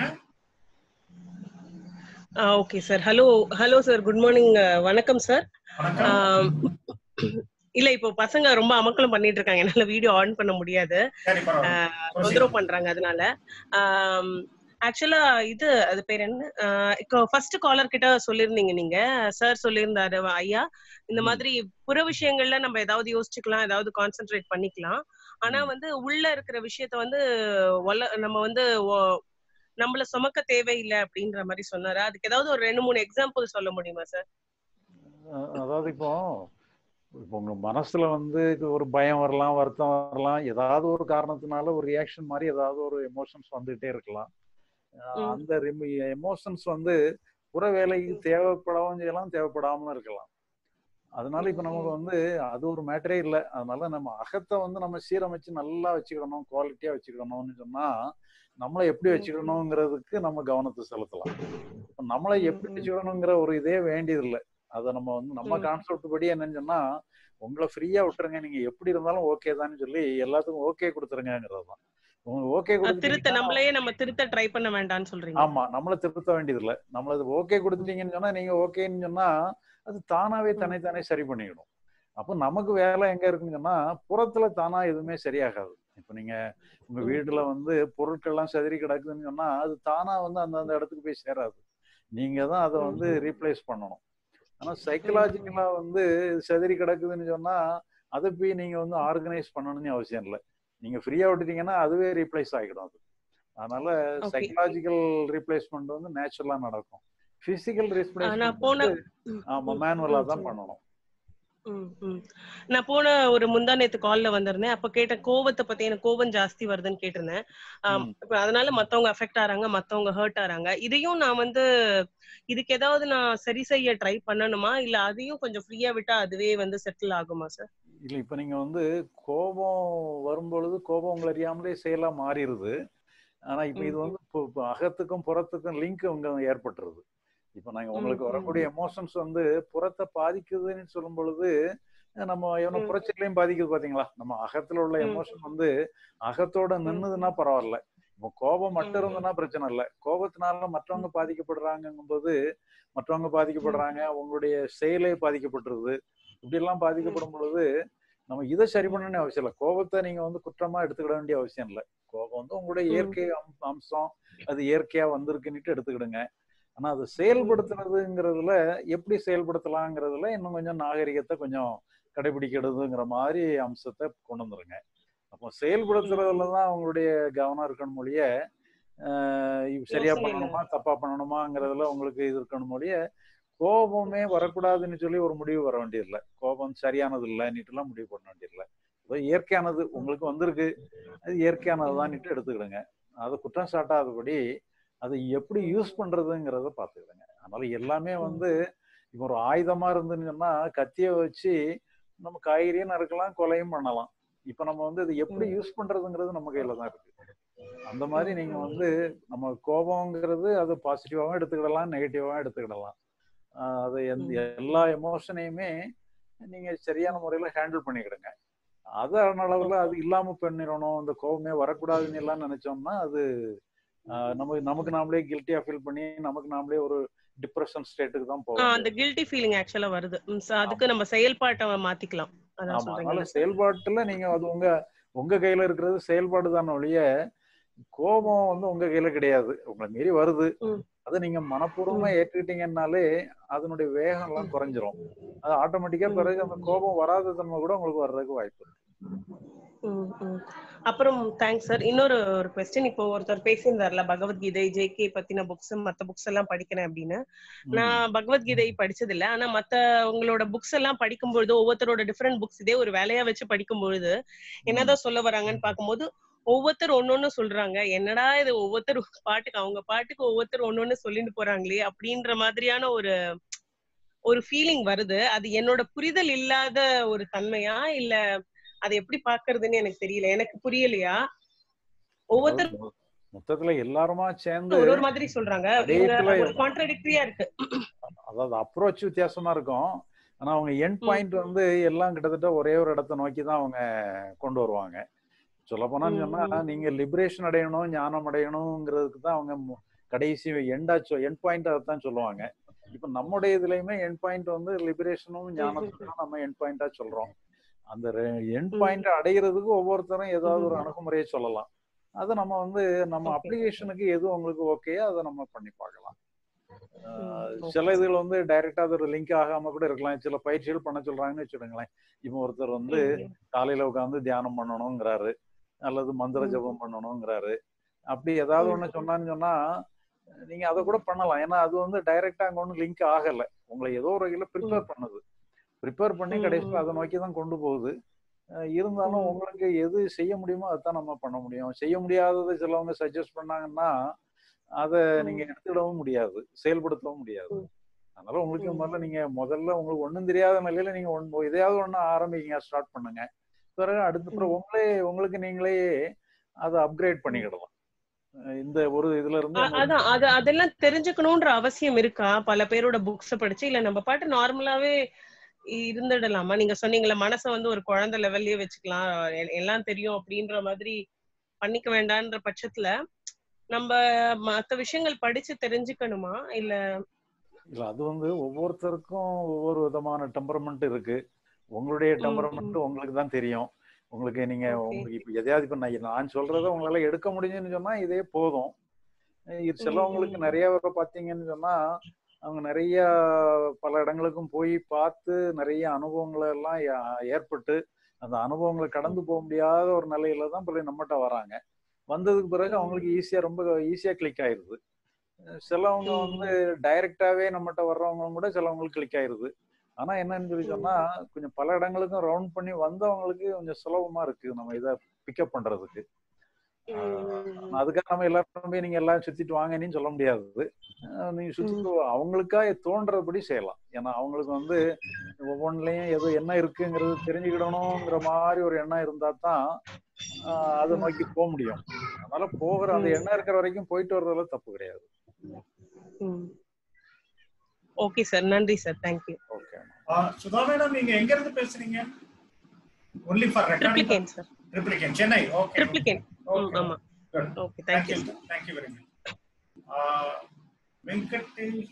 okay sir hello hello sir good morning வணக்கம் சார் வணக்கம் இல்ல இப்போ பசங்க ரொம்ப அமக்கலம் பண்ணிட்டு இருக்காங்க என்னால வீடியோ ஆன் பண்ண முடியாது சரி பரவாயில்ல ஆஹ் Proceed. தொந்தரவு பண்றாங்க அதனால ஆக்சுவலா இது அது பேர் என்ன ஆஹ் இப்போ ஃபர்ஸ்ட் காலர் கிட்ட சொல்லிருந்தீங்க நீங்க சார் சொல்லியிருந்தாரு ஐயா இந்த ம். மாதிரி புற விஷயங்கள்ல நம்ம ஏதாவது யோசிச்சுக்கலாம் ஏதாவது கான்சென்ட்ரேட் பண்ணிக்கலாம் ஆனா ம். வந்து உள்ள இருக்கிற விஷயத்த வந்து ஒல நம்ம வந்து ஒ- நம்மள சுமக்க தேவையில்லை அப்படின்ற மாதிரி சொன்னாரு அதுக்கு ஏதாவது ஒரு ரெண்டு மூணு எக்ஸாம்பிள் சொல்ல முடியுமா சார் அஹ் அதாவது இப்போ இப்போ உங்க மனசுல வந்து இது ஒரு பயம் வரலாம் வருத்தம் வரலாம் ஏதாவது ஒரு காரணத்தினால ஒரு ரியாக்ஷன் மாதிரி ஏதாவது ஒரு எமோஷன்ஸ் வந்துகிட்டே இருக்கலாம் அஹ் ம். அந்த எமோஷன்ஸ் வந்து புற வேலைக்கு தேவைப்படவும் செய்யலாம் தேவைப்படாமலும் இருக்கலாம் அதனால இப்ப நமக்கு வந்து அது ஒரு மேட்டரே இல்லை அதனால நம்ம அகத்தை வந்து நம்ம சீரமைச்சு நல்லா வச்சுக்கிடணும் குவாலிட்டியா வச்சுக்கிடணும்னு சொன்னா நம்மளை எப்படி வச்சுக்கணுங்கிறதுக்கு நம்ம கவனத்தை செலுத்தலாம் இப்ப நம்மளை எப்படி ம். வச்சுக்கணுங்கிற ஒரு இதே வேண்டியதில்லை அதை நம்ம வந்து நம்ம ம். கான்செப்ட் படி என்னன்னு சொன்னா உங்களை ஃப்ரீயா விட்டுருங்க நீங்க எப்படி இருந்தாலும் ஓகே தான்னு சொல்லி எல்லாத்துக்கும் ஓகே கொடுத்துருங்கிறது தான் உங்களுக்கு ஓகே அஹ் திருத்த கொடுத்துட்டீங்கன்னா நம்மளையே நம்ம திருத்த ட்ரை பண்ண வேண்டாம்னு சொல்றீங்க ஆமா நம்மள திருத்த வேண்டியதில்லை நம்மளது ஓகே கொடுத்துட்டீங்கன்னு சொன்னா நீங்க ஓகேன்னு சொன்னா அது தானாவே ம். தன்னைத்தானே சரி பண்ணிக்கிடும் அப்போ நமக்கு வேலை எங்க இருக்குன்னு சொன்னா புறத்துல தானா எதுவுமே சரியாகாது இப்போ நீங்க உங்க ம். வீட்டுல வந்து பொருட்கள்லாம் செதறி கிடக்குதுன்னு சொன்னா அது தானா வந்து அந்த அந்த இடத்துக்கு போய் சேராது நீங்க தான் அதை ம். வந்து ரீப்ளேஸ் பண்ணணும் ஆனா சைக்கலாஜிக்கலா வந்து செதறி கிடக்குதுன்னு சொன்னா அதை போய் நீங்க வந்து ஆர்கனைஸ் பண்ணணும்னு அவசியம் இல்லை நீங்க ஃப்ரீயா விட்டுட்டீங்கன்னா அதுவே ரீப்ளேஸ் ஆகிடும் அது அதனால Okay. சைக்கலாஜிக்கல் ரீப்ளேஸ்மெண்ட் வந்து நேச்சுரலா நடக்கும் பிசிக்கல் ஆஹ் ரீப்ளேஸ்மெண்ட் நான் போன வந்து ம், ஆமா ம், மேனுவலா ம், தான் சொல்லுங்க. பண்ணணும் ம், ம். நான் போன ஒரு முந்தா நேத்து கால்ல வந்திருந்தேன் அப்ப கேட்ட கோவத்தை பத்தி எனக்கு கோவம் ஜாஸ்தி வருதுன்னு கேட்டிருந்தேன் ஆம், ம். இப்ப அதனால மத்தவங்க அஃபெக்ட் ஆறாங்க மத்தவங்க ஹர்ட் ஆறாங்க இதையும் நான் வந்து இதுக்கு ஏதாவது நான் சரி செய்ய ட்ரை பண்ணணுமா இல்ல அதையும் கொஞ்சம் ஃப்ரீயா விட்டா அதுவே வந்து செட்டில் ஆகுமா சார் இல்ல இப்ப நீங்க வந்து கோபம் வரும்பொழுது கோபம் உங்களை அறியாமலே செயலா மாறிடுது ஆனா இப்ப இது ம், வந்து இப்போ- இப்போ அகத்துக்கும் புறத்துக்கும் லிங்க் உங்க ஏற்பட்டுருது இப்ப நாங்க உங்களுக்கு ம், வரக்கூடிய எமோஷன்ஸ் வந்து புறத்தை பாதிக்குதுன்னு சொல்லும் பொழுது அஹ் நம்ம எவனோ ம். புறச்சலையும் பாதிக்குது பாத்தீங்களா நம்ம அகத்துல உள்ள ம். எமோஷன் வந்து அகத்தோட நின்னுதுன்னா பரவாயில்ல இப்போ கோபம் மட்டும் ம். இருந்ததுன்னா பிரச்சனை இல்லை கோபத்தினால மற்றவங்க பாதிக்கப்படுறாங்கும் போது மற்றவங்க பாதிக்கப்படுறாங்க உங்களுடைய செயலே பாதிக்கப்பட்டுருது இப்படி எல்லாம் பாதிக்கப்படும் பொழுது நம்ம இதை சரி பண்ணணும்னு அவசியம் இல்லை கோபத்தை நீங்க வந்து குற்றமா எடுத்துக்கிட வேண்டிய அவசியம் இல்லை கோபம் வந்து உங்களுடைய ம். இயற்கை அம்- அம்சம் அது இயற்கையா வந்திருக்குன்னுட்டு எடுத்துக்கிடுங்க ஆனா அது செயல்படுத்துறதுங்கிறதுல எப்படி செயல்படுத்தலாங்கிறதுல இன்னும் கொஞ்சம் நாகரிகத்தை கொஞ்சம் கடைபிடிக்கிறதுங்கிற மாதிரி அம்சத்தை கொண்டு வந்துருங்க அப்போ செயல்படுத்துறதுல தான் அவங்களுடைய கவனம் இருக்கணும் மொழிய ஆஹ் இது சரியா யோசனை இல்ல. பண்ணணுமா தப்பா பண்ணணுமாங்கிறதுல உங்களுக்கு இது இருக்கணும் மொழிய கோபமே வரக்கூடாதுன்னு சொல்லி ஒரு முடிவு வர வேண்டியதில்லை கோபம் சரியானது இல்லைன்னுட்டுலாம் முடிவு பண்ண வேண்டியதில்லை ஏதோ இயற்கையானது உங்களுக்கு வந்திருக்கு அது இயற்கையானதுதான்னுட்டு எடுத்துக்கிடுங்க அதை குற்றம் சாட்டாதபடி அதை எப்படி யூஸ் பண்றதுங்கிறத பார்த்துக்கிடுங்க அதனால எல்லாமே வந்து இப்போ ஒரு ஆயுதமா இருந்துன்னு சொன்னா கத்தியை வச்சு நம்ம காய்கறியும் நறுக்கலாம் கொலையும் பண்ணலாம் இப்போ நம்ம வந்து இது எப்படி யூஸ் பண்றதுங்கிறது நம்ம கையில தான் இருக்கு அந்த மாதிரி நீங்க வந்து நம்ம கோபங்கிறது அது பாசிட்டிவாகவும் எடுத்துக்கிடலாம் நெகட்டிவாகவும் எடுத்துக்கிடலாம் ஆஹ் அது எந்த எல்லா எமோஷனையுமே நீங்க சரியான முறையில ஹேண்டில் பண்ணிக்கிடுங்க அதன் அளவுல அது இல்லாம பண்ணிடணும் இந்த கோபமே வரக்கூடாதுன்னு எல்லாம் நினைச்சோம்னா அது ஆஹ் நம்ம நமக்கு நாமளே கில்ட்டியா ஃபீல் பண்ணி நமக்கு நாமளே ஒரு டிப்ரெஷன் ஸ்டேட்டுக்கு தான் ஆஹ் போவோம் அந்த கில்ட்டி ஃபீலிங் ஆக்சுவலா வருது ம், so அதுக்கு நம்ம செயல்பாட்டை மாத்திக்கலாம் அதான் ஆமா அதனால சொல்றீங்க செயல்பாட்டுல நீங்க அது உங்க உங்க கையில இருக்கிறது செயல்பாடு தானே ஒழிய கோபம் வந்து உங்க கையில கிடையாது உங்களை மீறி வருது ம். அதை நீங்க மனப்பூர்வமா ஏற்றுக்கிட்டீங்கன்னாலே அதனுடைய வேகம் எல்லாம் குறைஞ்சிரும் அது ஆட்டோமேட்டிக்கா ம். பிறகு அந்த கோபம் வராத தன்மை கூட உங்களுக்கு வர்றதுக்கு வாய்ப்பு இருக்கு ம், ம். அப்புறம் தேங்க்ஸ் சார் இன்னொரு ஒரு கொஸ்டின் இப்போ ஒருத்தர் பேசியிருந்தார்ல பகவத்கீதை ஜேகே பத்தின புக்ஸ் மத்த புக்ஸ் எல்லாம் படிக்கிறேன் அப்படின்னு நான் பகவத்கீதை படிச்சது இல்ல ஆனா மத்த உங்களோட புக்ஸ் எல்லாம் படிக்கும்பொழுது ஒவ்வொருத்தரோட டிஃப்ரெண்ட் புக்ஸ் இதே ஒரு வேலையா வச்சு படிக்கும்பொழுது என்னதான் சொல்ல வராங்கன்னு பார்க்கும்போது ஒவ்வொருத்தர் ஒன்னொன்னு சொல்றாங்க என்னடா இது ஒவ்வொருத்தர் பாட்டுக்கு அவங்க பாட்டுக்கு ஒவ்வொருத்தர் ஒன்னொன்னு சொல்லிட்டு போறாங்களே அப்படின்ற மாதிரியான ஒரு ஒரு ஃபீலிங் வருது அது என்னோட புரிதல் இல்லாத ஒரு தன்மையா இல்ல அதை எப்படி பாக்குறதுன்னு எனக்கு தெரியல எனக்கு புரியலையா ஒவ்வொருத்தர் மொத்தத்துல எல்லாருமா சேர்ந்து ஒரு ஒரு மாதிரி சொல்றாங்க அதே இவங்க இதுல- ஒரு கான்ட்ரடிக்டரியா இருக்கு அதாவது அப்ரோச் வித்தியாசமா இருக்கும் ஆனா அவங்க எண்ட் பாயிண்ட் வந்து எல்லாம் கிட்டத்தட்ட ஒரே ஒரு இடத்தை நோக்கி தான் அவங்க கொண்டு வருவாங்க சொல்ல போனான்னு ம், சொன்னா ம். நீங்க லிபரேஷன் அடையணும் ஞானம் அடையணுங்கிறதுக்கு தான் அவங்க மு- கடைசி எண்டா எண்ட் பாயிண்ட் தான் சொல்லுவாங்க இப்ப நம்முடைய இதுலயுமே எண்ட் பாயிண்ட் வந்து லிபரேஷனும் ஞானத்துக்கும் தான் நம்ம எண்ட் பாயிண்டா சொல்றோம் அந்த எண்ட் ம். பாயிண்ட் அடையிறதுக்கு ஒவ்வொருத்தரும் ஏதாவது ஒரு ம். அணுகுமுறையை சொல்லலாம் அதை நம்ம வந்து நம்ம Okay. அப்ளிகேஷனுக்கு எது உங்களுக்கு ஓகேயோ அதை நம்ம பண்ணி பார்க்கலாம் ஆஹ் okay. சில இதுல வந்து டைரக்டா அது ஒரு லிங்க் ஆகாம கூட இருக்கலாம் சில பயிற்சிகள் பண்ண சொல்றாங்கன்னு வச்சுக்கோங்களேன் இப்போ ஒருத்தர் வந்து ம், காலையில உட்காந்து தியானம் பண்ணணுங்கிறாரு அல்லது மந்திர ம். ஜபம் பண்ணணுங்கிறாரு அப்படி ஏதாவது ம். ஒண்ணு சொன்னான்னு சொன்னா நீங்க அதை கூட பண்ணலாம் ஏன்னா அது வந்து டைரக்டா அங்க ஒன்றும் லிங்க் ஆகல உங்களை ஏதோ ஒரு வகையில ப்ரிப்பேர் பண்ணுது ப்ரிப்பேர் பண்ணி ம், கடைசியில் ம். அதை நோக்கி தான் கொண்டு போகுது அஹ் இருந்தாலும் ம். உங்களுக்கு எது செய்ய முடியுமோ அதான் நம்ம பண்ண முடியும் செய்ய முடியாததை சிலவங்க சஜஸ்ட் பண்ணாங்கன்னா அதை ம். நீங்க எடுத்துக்கிடவும் முடியாது செயல்படுத்தவும் முடியாது ம். அதனால உங்களுக்கு ம். முதல்ல நீங்க முதல்ல உங்களுக்கு ஒண்ணும் தெரியாத நிலையில நீங்க ஒண்ணு எதையாவது ஒண்ணு ஆரம்பிங்க ஸ்டார்ட் பண்ணுங்க பிறகு அடுத்த பிறகு ம். உங்களே உங்களுக்கு நீங்களே அதை அப்கிரேட் பண்ணிக்கிடலாம் அஹ் இந்த ஒரு இதுல இருந்து அ- இன்னொரு அதான் அது அதெல்லாம் தெரிஞ்சுக்கணும்ன்ற அவசியம் இருக்கா பல பேரோட புக்ஸ் படிச்சு இல்ல நம்ம பாட்டு நார்மலாவே இருந்துடலாமா நீங்க சொன்னீங்கல்ல மனசை வந்து ஒரு குழந்தை லெவல்லயே வச்சுக்கலாம் எ- எல்லாம் தெரியும் அப்படின்ற மாதிரி பண்ணிக்க வேண்டான்ற பட்சத்துல நம்ம மத்த விஷயங்கள் படிச்சு தெரிஞ்சுக்கணுமா இல்ல இல்ல அது வந்து ஒவ்வொருத்தருக்கும் ஒவ்வொரு விதமான டெம்பரமெண்ட் இருக்கு உங்களுடைய ம், டெம்பரமெண்ட் உங்களுக்கு தான் தெரியும் உங்களுக்கு நீங்க Okay. உங்களுக்கு இப்ப எதையாவது இப்ப நான் நான் சொல்றத உங்களால எடுக்க முடிஞ்சுன்னு சொன்னா இதே போதும் அஹ் இது சிலவங்களுக்கு ம். நிறைய பேரை பார்த்தீங்கன்னு சொன்னா அவங்க நிறைய பல இடங்களுக்கும் போய் பார்த்து நிறைய அனுபவங்களை எல்லாம் ஏ- ஏற்பட்டு அந்த அனுபவங்களை கடந்து போக முடியாத ஒரு நிலையில தான் பிள்ளை நம்மகிட்ட வராங்க வந்ததுக்கு பிறகு அவங்களுக்கு ஈஸியா ரொம்ப ஈஸியா கிளிக் ஆயிருது அஹ் சிலவங்க ம். வந்து டைரக்டாவே நம்மகிட்ட வர்றவங்க கூட சிலவங்களுக்கு கிளிக் ஆயிருது ஆனா என்னன்னு சொல்லி ம். சொன்னா கொஞ்சம் பல இடங்களுக்கும் ரவுண்ட் பண்ணி வந்தவங்களுக்கு கொஞ்சம் சுலபமா இருக்கு நம்ம இதை பிக்கப் பண்றதுக்கு ம். அதுக்காக நம்ம எல்லாரும் போய் நீங்க எல்லாம் சுத்திட்டு வாங்கன்னு சொல்ல முடியாது அஹ் நீங்க சுத்திட்டு அவங்களுக்கா தோன்றபடி செய்யலாம் ஏன்னா அவங்களுக்கு வந்து ஒவ்வொன்றுலயும் எது என்ன இருக்குங்கிறது தெரிஞ்சுக்கிடணுங்கிற மாதிரி ஒரு எண்ணம் இருந்தா தான் ஆஹ் அதை நோக்கி போக முடியும் அதனால போகிற அந்த ம். எண்ணம் இருக்கிற வரைக்கும் போயிட்டு வர்றதுல தப்பு கிடையாது ஓகே சார் நன்றி sir thank you okay Sudha madam நீங்க எங்க இருந்து பேசுறீங்க only for recording Triplicane sir Triplicane Chennai okay Triplicane okay ஆமா good okay Thank thank you you. Thank you very much. Venkatesh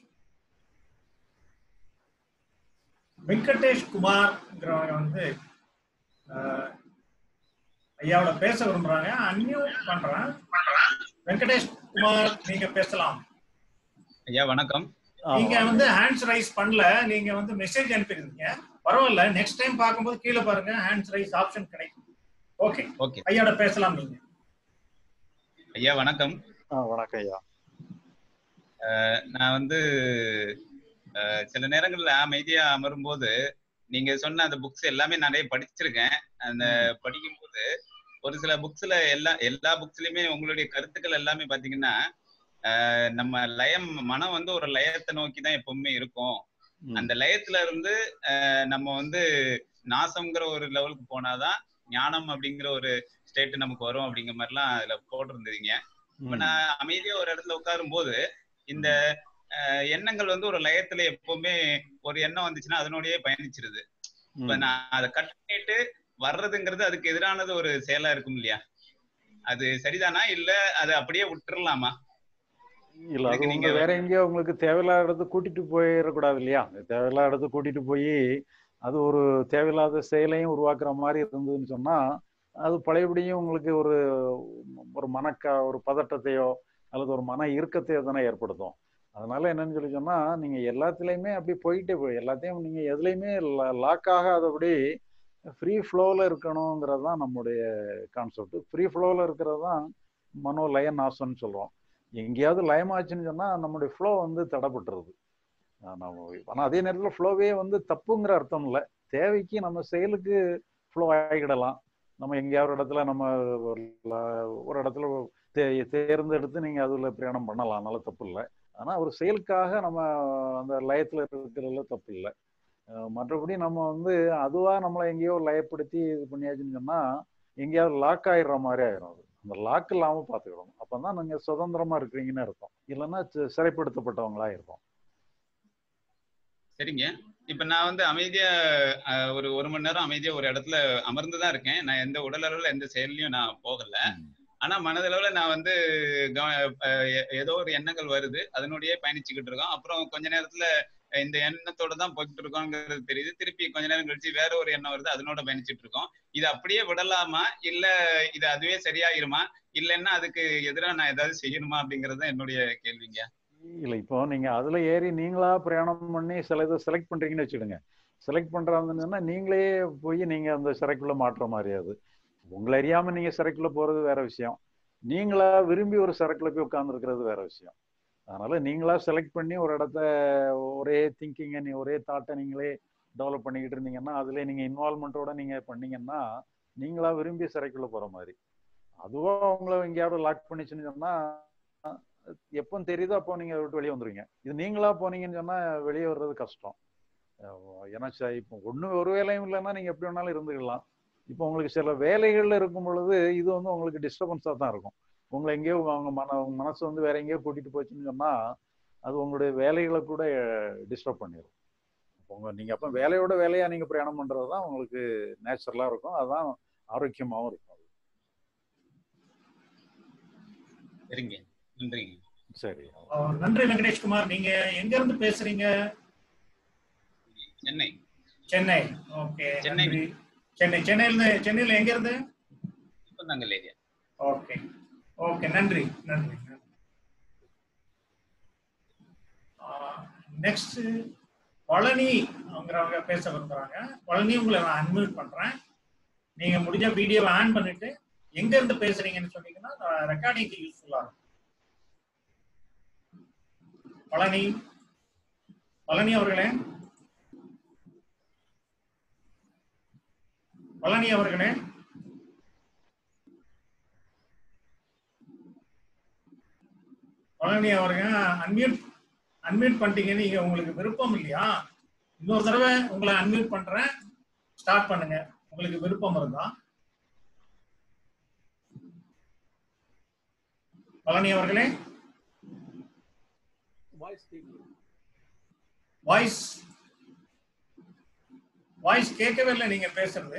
Venkatesh குமார்ங்கிறவங்க வந்து ஆஹ், ஐயாவோட பேச விரும்புறாங்க அன்மியூட் பண்றேன் வெங்கடேஷ் குமார் நீங்க பேசலாம் ஐயா வணக்கம் நீங்க வந்து ஹேண்ட்ஸ் ரைஸ் பண்ணல நீங்க வந்து மெசேஜ் அனுப்பியிருந்தீங்க பரவாயில்ல நெக்ஸ்ட் டைம் பார்க்கும்போது கீழே பாருங்க ஹேண்ட்ஸ் ரைஸ் ஆப்ஷன் கிடைக்கும் ஓகே ஓகே ஐயாவோட பேசலாம் நீங்க ஐயா வணக்கம் வணக்கம் ஐயா அஹ் நான் வந்து அஹ், சில நேரங்கள்ல அமைதியா அமரும்போது நீங்க சொன்ன அந்த புக்ஸ் எல்லாமே நிறைய படிச்சிருக்கேன் அந்த படிக்கும்போது ஒரு சில புக்ஸ்ல எல்லா எல்லா புக்ஸ்லயுமே உங்களுடைய கருத்துக்கள் எல்லாமே பாத்தீங்கன்னா அஹ், நம்ம லயம் மனம் வந்து ஒரு லயத்தை நோக்கி தான் எப்பவுமே இருக்கும் ம். அந்த லயத்துல இருந்து அஹ், நம்ம வந்து நாசம்ங்கிற ஒரு லெவலுக்கு போனாதான் ஞானம் அப்படிங்கிற ஒரு ஸ்டேட் நமக்கு வரும் அப்படிங்கிற மாதிரிலாம் அதுல போட்டிருந்தீங்க இப்ப ம். நான் அமைதியா ஒரு இடத்துல உட்காரும் போது இந்த அஹ், எண்ணங்கள் வந்து ஒரு லயத்துல எப்பவுமே ஒரு எண்ணம் வந்துச்சுன்னா அதனோடயே பயணிச்சிருது இப்ப ம். நான் அதை கட் பண்ணிட்டு வர்றதுங்கிறது அதுக்கு எதிரானது ஒரு செயலா இருக்கும் இல்லையா அது சரிதானா இல்ல அதை அப்படியே விட்டுறலாமா இல்ல அது இதுக்கு உங்க நீங்க வேற எங்கேயோ உங்களுக்கு தேவையில்லாத இடத்துக்கு கூட்டிட்டு போயிடக்கூடாது இல்லையா தேவையில்லாத இடத்துக்கு கூட்டிட்டு போய் அது ஒரு தேவையில்லாத செயலையும் உருவாக்குற மாதிரி இருந்ததுன்னு சொன்னா அது பழையபடியும் உங்களுக்கு ஒரு ஒரு மனக்க ஒரு பதட்டத்தையோ அல்லது ஒரு மன இறுக்கத்தையோ தானே ஏற்படுத்தும் அதனால என்னன்னு சொல்லி சொன்னா நீங்க எல்லாத்துலயுமே அப்படி போயிட்டே போய் எல்லாத்தையும் நீங்க எதுலையுமே லாக் ஆகாதபடி ஃப்ரீ ஃப்ளோவில் இருக்கணுங்கிறது தான் நம்முடைய கான்செப்ட் ஃப்ரீ ஃப்ளோவில் இருக்கிறது தான் மனோ லய நாசம்னு சொல்கிறோம் எங்கேயாவது லயமாச்சுன்னு சொன்னால் நம்முடைய ஃப்ளோ வந்து தடைப்பட்டுருது ஆனால் அதே நேரத்தில் ஃப்ளோவே வந்து தப்புங்கிற அர்த்தம் இல்லை தேவைக்கு நம்ம செயலுக்கு ஃப்ளோ ஆகிடலாம் நம்ம எங்கேயாவது ஒரு இடத்துல நம்ம ஒரு ல- ஒரு இடத்துல தே தேர்ந்தெடுத்து நீங்கள் அதில் பிரயாணம் பண்ணலாம் அதனால தப்பு இல்லை ஆனால் ஒரு செயலுக்காக நம்ம அந்த லயத்தில் இருக்கிறதுல தப்பு இல்லை அஹ் மற்றபடி நம்ம வந்து அதுவாக நம்மளை எங்கேயோ லயப்படுத்தி இது பண்ணியாச்சுன்னு சொன்னால் எங்கேயாவது லாக் ஆயிடுற மாதிரி ஆயிரும் அது அந்த லாக் இல்லாமல் பார்த்துக்கணும் அப்போ தான் நீங்கள் சுதந்திரமாக இருக்கிறீங்கன்னு அர்த்தம் இல்லைன்னா சி- சிறைப்படுத்தப்பட்டவங்களா இருப்போம் சரிங்க இப்ப நான் வந்து அமைதியா அஹ், ஒரு ஒரு மணி நேரம் அமைதியா ஒரு இடத்துல அமர்ந்துதான் இருக்கேன் நான் எந்த உடல் அளவுல எந்த செயல்லையும் நான் போகல ஆனா மனதளவுல நான் வந்து கவ- அஹ், எ- ஏதோ ஒரு எண்ணங்கள் வருது அதனுடைய பயணிச்சுக்கிட்டு இருக்கோம் அப்புறம் கொஞ்ச நேரத்துல இந்த எண்ணத்தோட தான் போய்கிட்டு இருக்கோங்கிறது தெரியுது திருப்பி கொஞ்ச நேரம் கழிச்சு வேற ஒரு எண்ணம் வருது அதனோட பயணிச்சுட்டு இருக்கோம் இது அப்படியே விடலாமா இல்ல இது அதுவே சரியாயிருமா இல்லைன்னா அதுக்கு எதிராக நான் ஏதாவது செய்யணுமா அப்படிங்கறது தான் என்னுடைய கேள்விங்க இல்லை இப்போ நீங்கள் அதில் ஏறி நீங்களா பிரயாணம் பண்ணி சில இதை செலக்ட் பண்ணுறீங்கன்னு வச்சுடுங்க செலக்ட் பண்ணுறாங்கன்னா நீங்களே போய் நீங்கள் அந்த சிறைக்குள்ளே மாட்டுற மாதிரி அது உங்களை அறியாமல் நீங்கள் சிறைக்குள்ளே போகிறது வேற விஷயம் நீங்களா விரும்பி ஒரு சிறைக்குள்ள போய் உட்காந்துருக்கிறது வேற விஷயம் அதனால நீங்களா செலக்ட் பண்ணி ஒரு இடத்த ஒரே திங்கிங்கை நீ ஒரே தாட்டை நீங்களே டெவலப் பண்ணிக்கிட்டு இருந்தீங்கன்னா அதில் நீங்கள் இன்வால்மெண்ட்டோட நீங்கள் பண்ணீங்கன்னா நீங்களா விரும்பி சிறைக்குள்ளே போகிற மாதிரி அதுவும் உங்களை எங்கேயாவது லாக் பண்ணிச்சுன்னு சொன்னால் எப்போ தெரியுதோ அப்போ நீங்கள் விட்டு வெளியே வந்துருவீங்க இது நீங்களா போனீங்கன்னு சொன்னால் வெளியே வர்றது கஷ்டம் அஹ் ஏன்னா ச- இப்போ ஒன்றும் ஒரு வேலையும் இல்லைன்னா நீங்கள் எப்படி வேணாலும் இருந்துக்கலாம் இப்போ உங்களுக்கு சில வேலைகள்ல இருக்கும் பொழுது இது வந்து உங்களுக்கு டிஸ்டர்பன்ஸாக தான் இருக்கும் உங்களை எங்கேயோ அவங்க மன உங்க மனசு வந்து வேற எங்கேயோ கூட்டிட்டு போச்சுன்னு சொன்னால் அது உங்களுடைய வேலைகளை கூட டிஸ்டர்ப் பண்ணிடும் உங்க நீங்கள் அப்போ வேலையோட வேலையாக நீங்கள் பிரயாணம் பண்ணுறது தான் உங்களுக்கு நேச்சுரலாக இருக்கும் அதுதான் ஆரோக்கியமாகவும் இருக்கும் சரிங்க நன்றிங்க சரி அஹ் நன்றி வெங்கடேஷ்குமார் நீங்க எங்க இருந்து பேசுறீங்க சென்னை சென்னை ஓகே சென்னை. நன்றி சென்னை சென்னையில இருந்து சென்னையில எங்க இருந்து இப்பந்தாங்கல் ஏரியா ஓகே ஓகே நன்றி நன்றி நெக்ஸ்ட் பழனி அவங்கிறவங்க பேச விரும்புறாங்க பழனி உங்களை நான் அன்மியூட் பண்றேன் நீங்க முடிஞ்ச வீடியோவை ஆன் பண்ணிட்டு எங்க இருந்து பேசுறீங்கன்னு சொன்னீங்கன்னா ரெக்கார்டிங்க்கு யூஸ்ஃபுல்லா இருக்கும் பழனி பழனி அவர்களே பழனி அவர்களே பழனி அவருங்க அன்மியூட் அன்மியூட் பண்ணிட்டீங்க நீங்க உங்களுக்கு விருப்பம் இல்லையா இன்னொரு தடவை உங்களை அன்மியூட் பண்றேன் ஸ்டார்ட் பண்ணுங்க உங்களுக்கு விருப்பம் இருந்தா பழனி அவர்களே வாய்ஸ் வாய்ஸ் கேட்கவே இல்லை நீங்க பேசுறது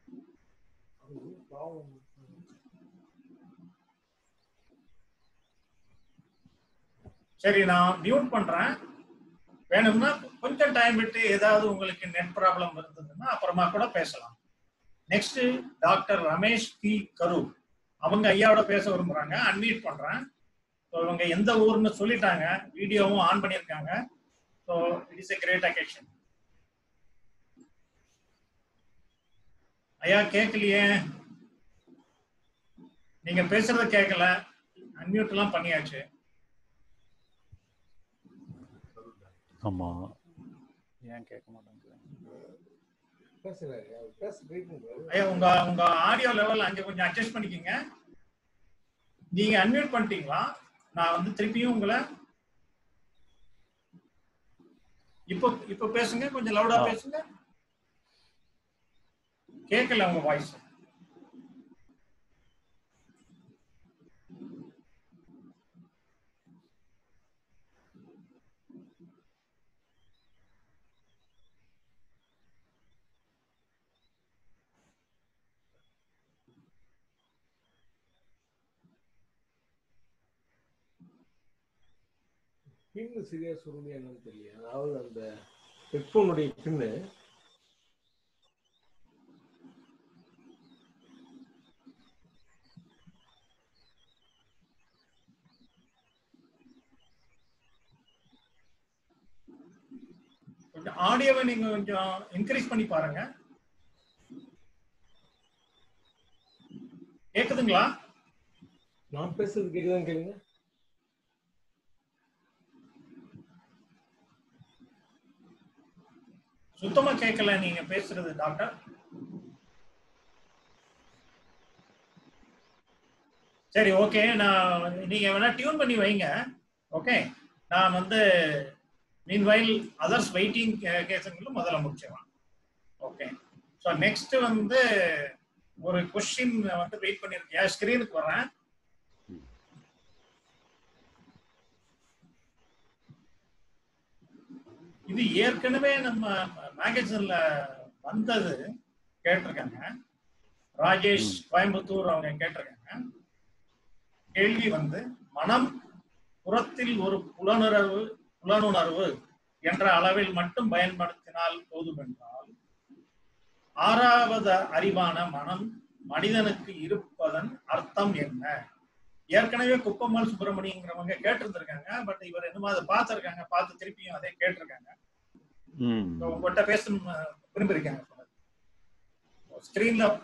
சரி நான் மியூட் பண்றேன் வேணும்னா கொஞ்சம் டைம் விட்டு ஏதாவது உங்களுக்கு நெட் ப்ராப்ளம் இருந்ததுன்னா அப்புறமா கூட பேசலாம் next doctor Ramesh B Karur அவங்க ஐயாவோட பேச விரும்புறாங்க அன்மியூட் பண்றேன் ஸோ இவங்க எந்த ஊர்னு சொல்லிட்டாங்க வீடியோவும் ஆன் பண்ணியிருக்காங்க so it is a great occasion ஐயா கேட்கலையே நீங்க பேசுறத கேட்கல அன்மியூட் எல்லாம் பண்ணியாச்சு ஆமா ஏன் கேட்க மாட்டேங்குது ஐயா உங்க உங்க ஆடியோ லெவல் அங்க கொஞ்சம் அட்ஜஸ்ட் பண்ணிக்கங்க நீங்க அன்மியூட் பண்ணிட்டீங்களா நான் வந்து திருப்பியும் உங்களை இப்போ இப்போ பேசுங்க கொஞ்சம் லவுடா ஆ. பேசுங்க கேட்கல உங்க வாய்ஸ் பின்னு சரியா சொல்லுங்க என்னன்னு தெரியல அதாவது அந்த ஹெட்ஃபோனுடைய பின்னு கொஞ்சம் ஆடியோவை நீங்க கொஞ்சம் இன்க்ரீஸ் பண்ணி பாருங்க கேக்குதுங்களா நான் பேசுறது கேக்குதான்னு கேளுங்க சுத்தமா கேட்கல நீங்க பேசுறது டாக்டர் சரி ஓகே நான் நீங்க வேணா டியூன் பண்ணி வைங்க ஓகே நான் வந்து மீன் வைல் அதர்ஸ் வெயிட்டிங் கேஸுங்களும் முதல்ல முடிச்சிடலாம் ஓகே ஸோ நெக்ஸ்ட் வந்து ஒரு கொஸ்டின் வந்து வெயிட் பண்ணியிருக்கேன் ஸ்கிரீனுக்கு வரேன் இது ஏற்கனவே நம்ம மேகசின்ல வந்தது கேட்டிருக்காங்க ராஜேஷ் கோயம்புத்தூர் அவங்க கேட்டிருக்காங்க கேள்வி வந்து மனம் புறத்தில் ஒரு புலனுணர்வு புலனுணர்வு என்ற அளவில் மட்டும் பயன்படுத்தினால் போதும் என்றால் ஆறாவது அறிவான மனம் மனிதனுக்கு இருப்பதன் அர்த்தம் என்ன ஏற்கனவே குப்பம்மாள் சுப்பிரமணியங்கிறவங்க கேட்டிருந்திருக்காங்க பட் இவர் என்னமோ அதை பார்த்திருக்காங்க பார்த்து திருப்பியும் அதே கேட்டிருக்காங்க ம் So, உங்கள்கிட்ட பேச விரும்பியிருக்காங்க ஸ்கிரீன்ல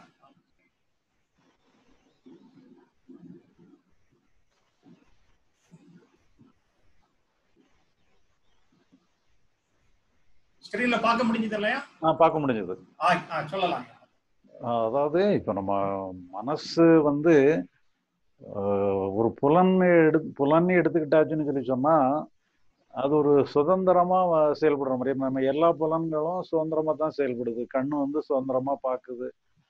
ஸ்கிரீன்ல பார்க்க முடிஞ்சது இல்லையா ஆ பார்க்க முடிஞ்சது ஆ, ஆ, சொல்லலாம் ஆஹ் அதாவது இப்போ நம்ம மனசு வந்து ஆஹ் ஒரு புலன் எடு புலன் எடுத்துக்கிட்டாச்சுன்னு சொல்லி சொன்னா அது ஒரு சுதந்திரமா வ- செயல்படுற மாதிரி நம்ம எல்லா புலன்களும் சுதந்திரமா தான் செயல்படுது கண்ணு வந்து சுதந்திரமா பார்க்குது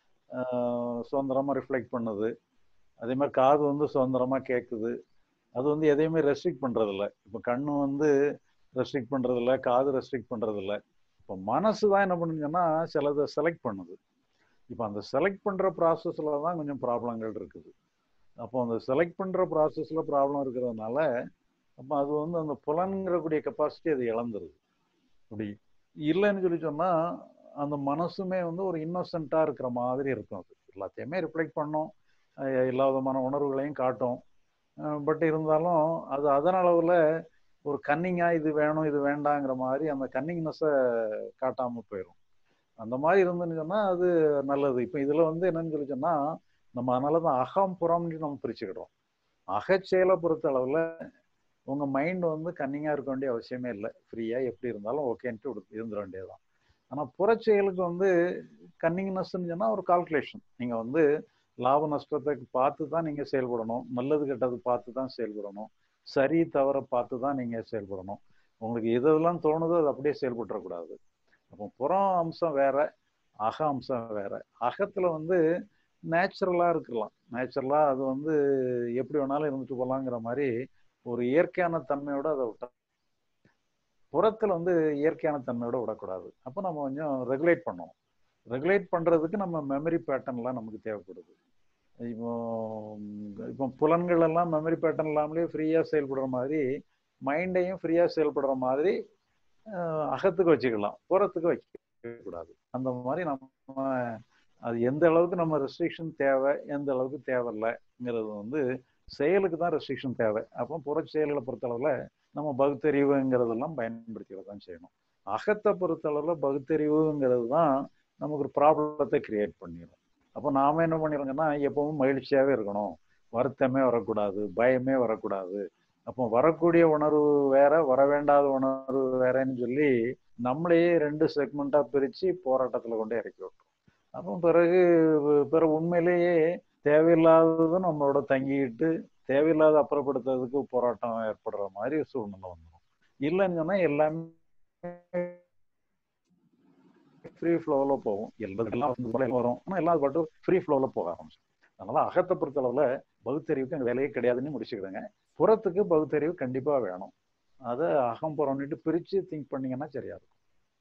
ஆஹ் சுதந்திரமா ரிஃப்ளெக்ட் பண்ணுது அதே மாதிரி காது வந்து சுதந்திரமா கேட்குது அது வந்து எதையுமே ரெஸ்ட்ரிக்ட் பண்றது இல்ல இப்போ கண்ணு வந்து ரெஸ்ட்ரிக்ட் பண்றது இல்ல காது ரெஸ்ட்ரிக்ட் பண்றது இல்ல இப்போ மனசு தான் என்ன பண்ணுங்கன்னா சிலதை செலக்ட் பண்ணுது இப்போ அந்த செலக்ட் பண்ற ப்ராசஸ்ல தான் கொஞ்சம் ப்ராப்ளங்கள் இருக்குது அப்போ அந்த செலக்ட் பண்ற ப்ராசஸ்ல ப்ராப்ளம் இருக்கிறதுனால அப்போ அது வந்து அந்த புலன்கிறக்கூடிய கெப்பாசிட்டி அது இழந்துருது அப்படி இல்லைன்னு சொல்லி சொன்னா அந்த மனசுமே வந்து ஒரு இன்னோசென்ட்டா இருக்கிற மாதிரி இருக்கும் அது எல்லாத்தையுமே ரிஃப்ளெக்ட் பண்ணும் அஹ் எல்லா விதமான உணர்வுகளையும் காட்டும் பட் இருந்தாலும் அது அதன் அளவுல ஒரு கன்னிங்கா இது வேணும் இது வேண்டாங்கிற மாதிரி அந்த கன்னிங்னஸை காட்டாம போயிடும் அந்த மாதிரி இருந்துன்னு சொன்னா அது நல்லது இப்போ இதுல வந்து என்னன்னு சொல்லி சொன்னா நம்ம அதனால தான் அகம் புறம்னு நம்ம பிரிச்சுக்கிடுறோம் அகச்செயலை பொறுத்த அளவுல உங்க மைண்ட் வந்து கன்னிங்கா இருக்க வேண்டிய அவசியமே இல்லை ஃப்ரீயா எப்படி இருந்தாலும் ஓகேன்ட்டு இருந்துட வேண்டியதுதான் ஆனா புறச்செயலுக்கு வந்து கன்னிங்னஸ்ன்னு சொன்னா ஒரு கால்குலேஷன் நீங்க வந்து லாப நஷ்டத்தை பார்த்து தான் நீங்க செயல்படணும் நல்லது கெட்டது பார்த்து தான் செயல்படணும் சரி தவற பார்த்து தான் நீங்க செயல்படணும் உங்களுக்கு எதெல்லாம் தோணுதோ அது அப்படியே செயல்பட்டுறக்கூடாது அப்போ புறம் அம்சம் வேற அக அம்சம் வேற அகத்துல வந்து நேச்சுரலா இருக்கலாம் நேச்சுரலா அது வந்து எப்படி வேணாலும் இருந்துட்டு போலாங்கிற மாதிரி ஒரு இயற்கையான தன்மையோட அதை விட்டா புறத்துல வந்து இயற்கையான தன்மையோட விடக்கூடாது அப்போ நம்ம கொஞ்சம் ரெகுலேட் பண்ணணும் ரெகுலேட் பண்றதுக்கு நம்ம மெமரி பேட்டர்ன்லாம் நமக்கு தேவைப்படுது இப்போ இப்போ புலன்கள் எல்லாம் மெமரி பேட்டர்ன் இல்லாமலே ஃப்ரீயா செயல்படுற மாதிரி மைண்டையும் ஃப்ரீயா செயல்படுற மாதிரி அஹ், அகத்துக்கு வச்சுக்கலாம் புறத்துக்கு வைக்க கூடாது அந்த மாதிரி நம்ம அது எந்த அளவுக்கு நம்ம ரெஸ்ட்ரிக்ஷன் தேவை எந்த அளவுக்கு தேவையில்லைங்கிறது வந்து செயலுக்கு தான் ரெஸ்ட்ரிக்ஷன் தேவை அப்போ புற செயல்களை பொறுத்தளவுல நம்ம பகுத்தறிவுங்கிறதெல்லாம் பயன்படுத்திக்க தான் செய்யணும் அகத்தை பொறுத்தளவுல பகுத்தறிவுங்கிறது தான் நமக்கு ஒரு ப்ராப்ளத்தை கிரியேட் பண்ணிடும் அப்போ நாம என்ன பண்ணிடுறோங்கன்னா எப்பவும் மகிழ்ச்சியாவே இருக்கணும் வருத்தமே வரக்கூடாது பயமே வரக்கூடாது அப்போ வரக்கூடிய உணர்வு வேற வர வேண்டாத உணர்வு வேறன்னு சொல்லி நம்மளையே ரெண்டு செக்மெண்டா பிரிச்சு போராட்டத்துல கொண்டு இறக்கி விட்டுரும் அப்போ பிறகு பிறகு உண்மையிலேயே தேவையில்லாததும் நம்மளோட தங்கிட்டு தேவையில்லாத அப்புறப்படுத்துறதுக்கு போராட்டம் ஏற்படுற மாதிரி ஒரு சூழ்நிலை வந்துடும் இல்லைன்னு சொன்னா எல்லாமே ஃப்ரீ ஃப்ளோவில் போகும் எல்லாம் வந்து போல வரும் ஆனால் எல்லாம் அது பாட்டு ஃப்ரீ ஃப்ளோவில் போக ஆரம்பிச்சு அதனால அகத்தை பொறுத்தளவுல பகுத்தறிவுக்கு அங்கே வேலையே கிடையாதுன்னு முடிச்சுக்கிறேங்க புறத்துக்கு பகுத்தறிவு கண்டிப்பா வேணும் அதை அகம் புறம்னுட்டு பிரிச்சு திங்க் பண்ணீங்கன்னா சரியா இருக்கும்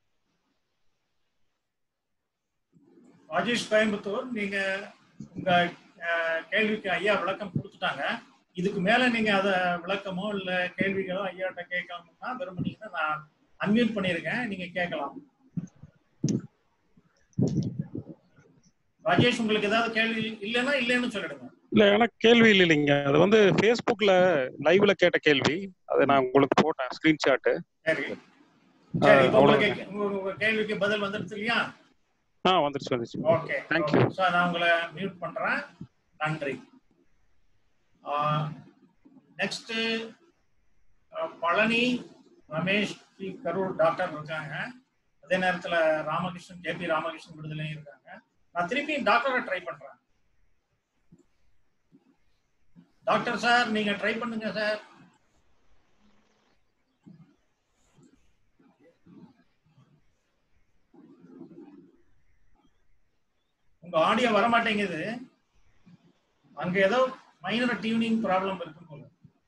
ராஜேஷ் கோயம்புத்தூர் நீங்க உங்க அஹ், கேள்விக்கு ஐயா விளக்கம் கொடுத்துட்டாங்க இதுக்கு மேல நீங்க அத விளக்கமோ இல்ல கேள்விகளோ ஐயாட்ட கேட்கலாம்னா விரும்புனீங்கன்னா நான் அன்மியூட் பண்ணியிருக்கேன் நீங்க கேட்கலாம் ராஜேஷ் உங்களுக்கு ஏதாவது கேள்வி இல்லைன்னா இல்லைன்னு சொல்லிடுங்க இல்ல எனக்கு கேள்வி இல்லை இல்லைங்க அது வந்து ஃபேஸ்புக்ல லைவ்ல கேட்ட கேள்வி அதை நான் உங்களுக்கு போட்டேன் ஸ்கிரீன்ஷாட் சரி சரி இப்போ அவ்வளவு உங்களுக்கு உங்க உங்க கேள்விக்கு பதில் வந்துடுச்சு இல்லையா ஆ வந்துருச்சு வந்துருச்சு ஓகே தேங்க்யூ ஸோ நான் உங்களை மியூட் பண்றேன் நன்றி next Palani Ramesh B Karur doctor இருக்காங்க அதே நேரத்துல ராமகிருஷ்ணன் ஜே பி ராமகிருஷ்ணன் விடுதலையும் இருக்காங்க நான் திருப்பி டாக்டரை ட்ரை பண்றேன் டாக்டர் சார் நீங்க ட்ரை பண்ணுங்க சார் உங்க ஆடியோ வர மாட்டேங்குது அங்க ஏதோ மைனர் டியூனிங் ப்ராப்ளம் இருக்கு போல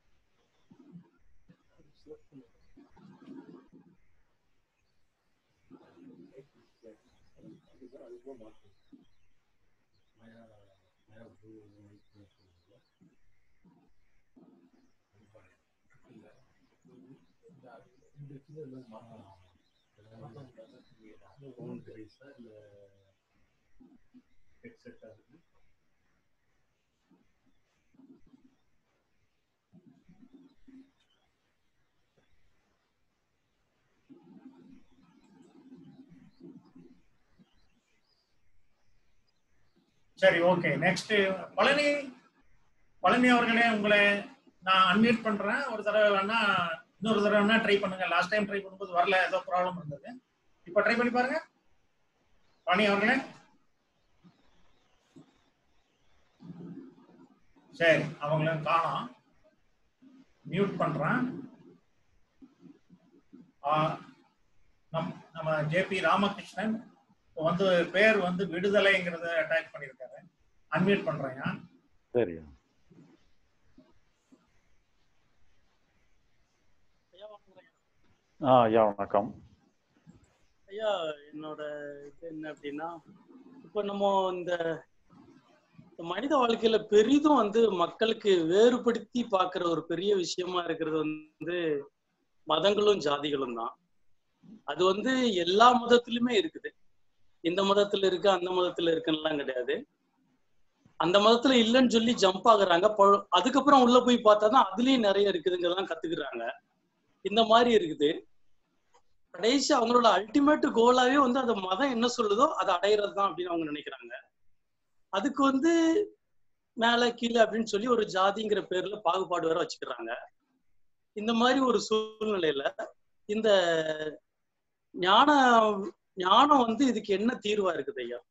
சரி ஓகே நெக்ஸ்ட் பழனி பழனி அவர்களே உங்களை நான் அன்மியூட் பண்றேன் ஒரு தடவை வேணா இன்னொரு தடவை வேணா ட்ரை பண்ணுங்க லாஸ்ட் டைம் ட்ரை பண்ணும்போது வரல ஏதோ ப்ராப்ளம் இருந்தது இப்போ ட்ரை பண்ணி பாருங்க பழனி அவர்களே சரி அவங்களும் காணோம் மியூட் பண்றேன் ஆ, நம் நம்ம ஜேபி ராமகிருஷ்ணன் இப்போ வந்து பேர் வந்து விடுதலைங்கிறத அட்டாக் பண்ணியிருக்காரு அன்மியூட் பண்றேங்க சரி ஆ ஐயா வணக்கம் ஐயா என்னோட இது என்ன அப்படின்னா இப்போ நம்ம இந்த இந்த மனித வாழ்க்கையில பெரிதும் வந்து மக்களுக்கு வேறுபடுத்தி பார்க்கிற ஒரு பெரிய விஷயமா இருக்கிறது வந்து மதங்களும் ஜாதிகளும் தான் அது வந்து எல்லா மதத்திலுமே இருக்குது இந்த மதத்துல இருக்கு அந்த மதத்துல இருக்குன்னுலாம் கிடையாது அந்த மதத்துல இல்லைன்னு சொல்லி ஜம்ப் ஆகுறாங்க ப- அதுக்கப்புறம் உள்ள போய் பார்த்தா தான் அதுலயும் நிறைய இருக்குதுங்கிறதெல்லாம் கத்துக்கிறாங்க இந்த மாதிரி இருக்குது கடைசி அவங்களோட அல்டிமேட் கோலாவே வந்து அந்த மதம் என்ன சொல்லுதோ அதை அடையிறது தான் அப்படின்னு அவங்க நினைக்கிறாங்க அதுக்கு வந்து மேல கீழே அப்படின்னு சொல்லி ஒரு ஜாதிங்கிற பேர்ல பாகுபாடு வேற வச்சுக்கிறாங்க இந்த மாதிரி ஒரு சூழ்நிலையில இந்த ஞான ஞானம் வந்து இதுக்கு என்ன தீர்வா இருக்குது ஐயா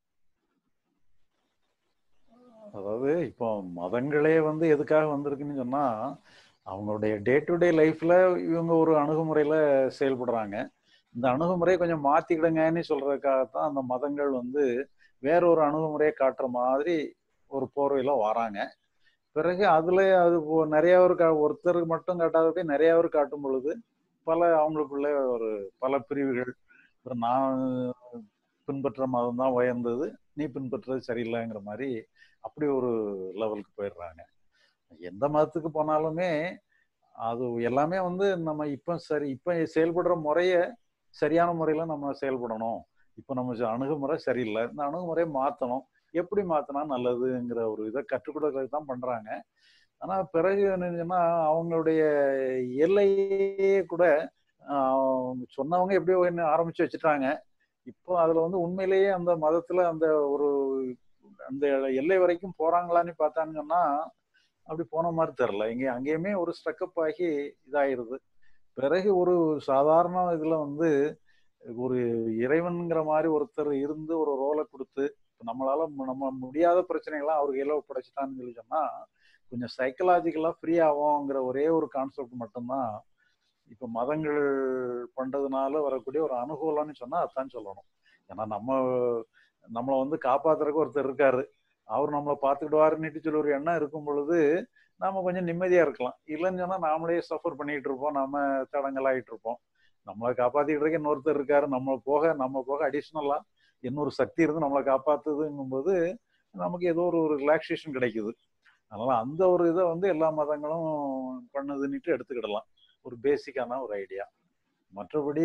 அதாவது இப்போ மதங்களே வந்து எதுக்காக வந்திருக்குன்னு சொன்னா அவங்களுடைய டே டு டே லைஃப்ல இவங்க ஒரு அணுகுமுறையில செயல்படுறாங்க இந்த அணுகுமுறையை கொஞ்சம் மாத்திக்கிடுங்கன்னு சொல்றதுக்காகத்தான் அந்த மதங்கள் வந்து வேற ஒரு அணுகுமுறையை காட்டுற மாதிரி ஒரு போர்வையில வராங்க பிறகு அதுல அது இப்போ நிறைய ஒரு கா ஒருத்தருக்கு மட்டும் காட்டாதபடி நிறைய பேர் காட்டும் பொழுது பல அவங்களுக்குள்ள ஒரு பல பிரிவுகள் ஒரு நான் பின்பற்ற மதம் தான் உயர்ந்தது நீ பின்பற்றுறது சரியில்லைங்கிற மாதிரி அப்படி ஒரு லெவலுக்கு போயிடுறாங்க எந்த மதத்துக்கு போனாலுமே அது எல்லாமே வந்து நம்ம இப்போ சரி இப்போ செயல்படுற முறைய சரியான முறையில நம்ம செயல்படணும் இப்போ நம்ம செ- அணுகுமுறை சரியில்லை இந்த அணுகுமுறையை மாற்றணும் எப்படி மாற்றினா நல்லதுங்கிற ஒரு இதை கற்றுக் கொடுக்கறதுக்கு தான் பண்றாங்க ஆனா பிறகு என்னன்னா அவங்களுடைய எல்லையே கூட ஆஹ், அவங்க சொன்னவங்க எப்படியோ ஒண்ணு ஆரம்பிச்சு வச்சுட்டாங்க இப்போ அதுல வந்து உண்மையிலேயே அந்த மதத்துல அந்த ஒரு அந்த எல்லை வரைக்கும் போறாங்களான்னு பார்த்தாங்கன்னா அப்படி போன மாதிரி தெரில இங்கே அங்கேயுமே ஒரு ஸ்ட்ரக்கப் ஆகி இதாயிருது பிறகு ஒரு சாதாரண இதுல வந்து ஒரு இறைவன்கிற மாதிரி ஒருத்தர் இருந்து ஒரு ரோலை கொடுத்து இப்ப நம்மளால மு- நம்ம முடியாத பிரச்சனைகள்லாம் அவர் கையில படைச்சிட்டான்னு சொல்லி சொன்னா கொஞ்சம் சைக்கலாஜிக்கலா ஃப்ரீ ஆகும்ங்கிற ஒரே ஒரு கான்செப்ட் மட்டும்தான் இப்ப மதங்கள் பண்றதுனால வரக்கூடிய ஒரு அனுகூலம்னு சொன்னா அதான் சொல்லணும் ஏன்னா நம்ம நம்மளை வந்து காப்பாத்துறதுக்கு ஒருத்தர் இருக்காரு அவர் நம்மளை பார்த்துக்கிடுவாருன்னுட்டு சொல்லி ஒரு எண்ணம் இருக்கும் பொழுது நாம கொஞ்சம் நிம்மதியா இருக்கலாம் இல்லைன்னு சொன்னா நாமளே சஃபர் பண்ணிட்டு இருப்போம் நாம தடங்கலாயிட்டு இருப்போம் நம்மளை காப்பாத்திக்கிட்டு இருக்க இன்னொருத்தர் இருக்காரு நம்ம போக நம்ம போக அடிஷ்னலா இன்னொரு சக்தி இருந்து நம்மளை காப்பாத்துதுங்கும்போது நமக்கு ஏதோ ஒரு ஒரு ரிலாக்ஸேஷன் கிடைக்குது அதனால அந்த ஒரு இதை வந்து எல்லா மதங்களும் பண்ணுதுன்னுட்டு எடுத்துக்கிடலாம் ஒரு பேசிக்கான ஒரு ஐடியா மற்றபடி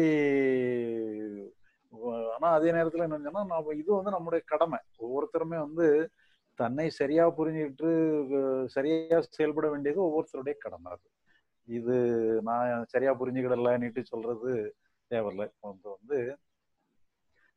வ- ஆனா அதே நேரத்துல என்னன்னா நம்ம இது வந்து நம்முடைய கடமை ஒவ்வொருத்தருமே வந்து தன்னை சரியா புரிஞ்சுக்கிட்டு அஹ், சரியா செயல்பட வேண்டியது ஒவ்வொருத்தருடைய கடமை அது இது நான் சரியா புரிஞ்சுக்கிடலன்னுட்டு சொல்றது தேவையில்லை இப்போ வந்து வந்து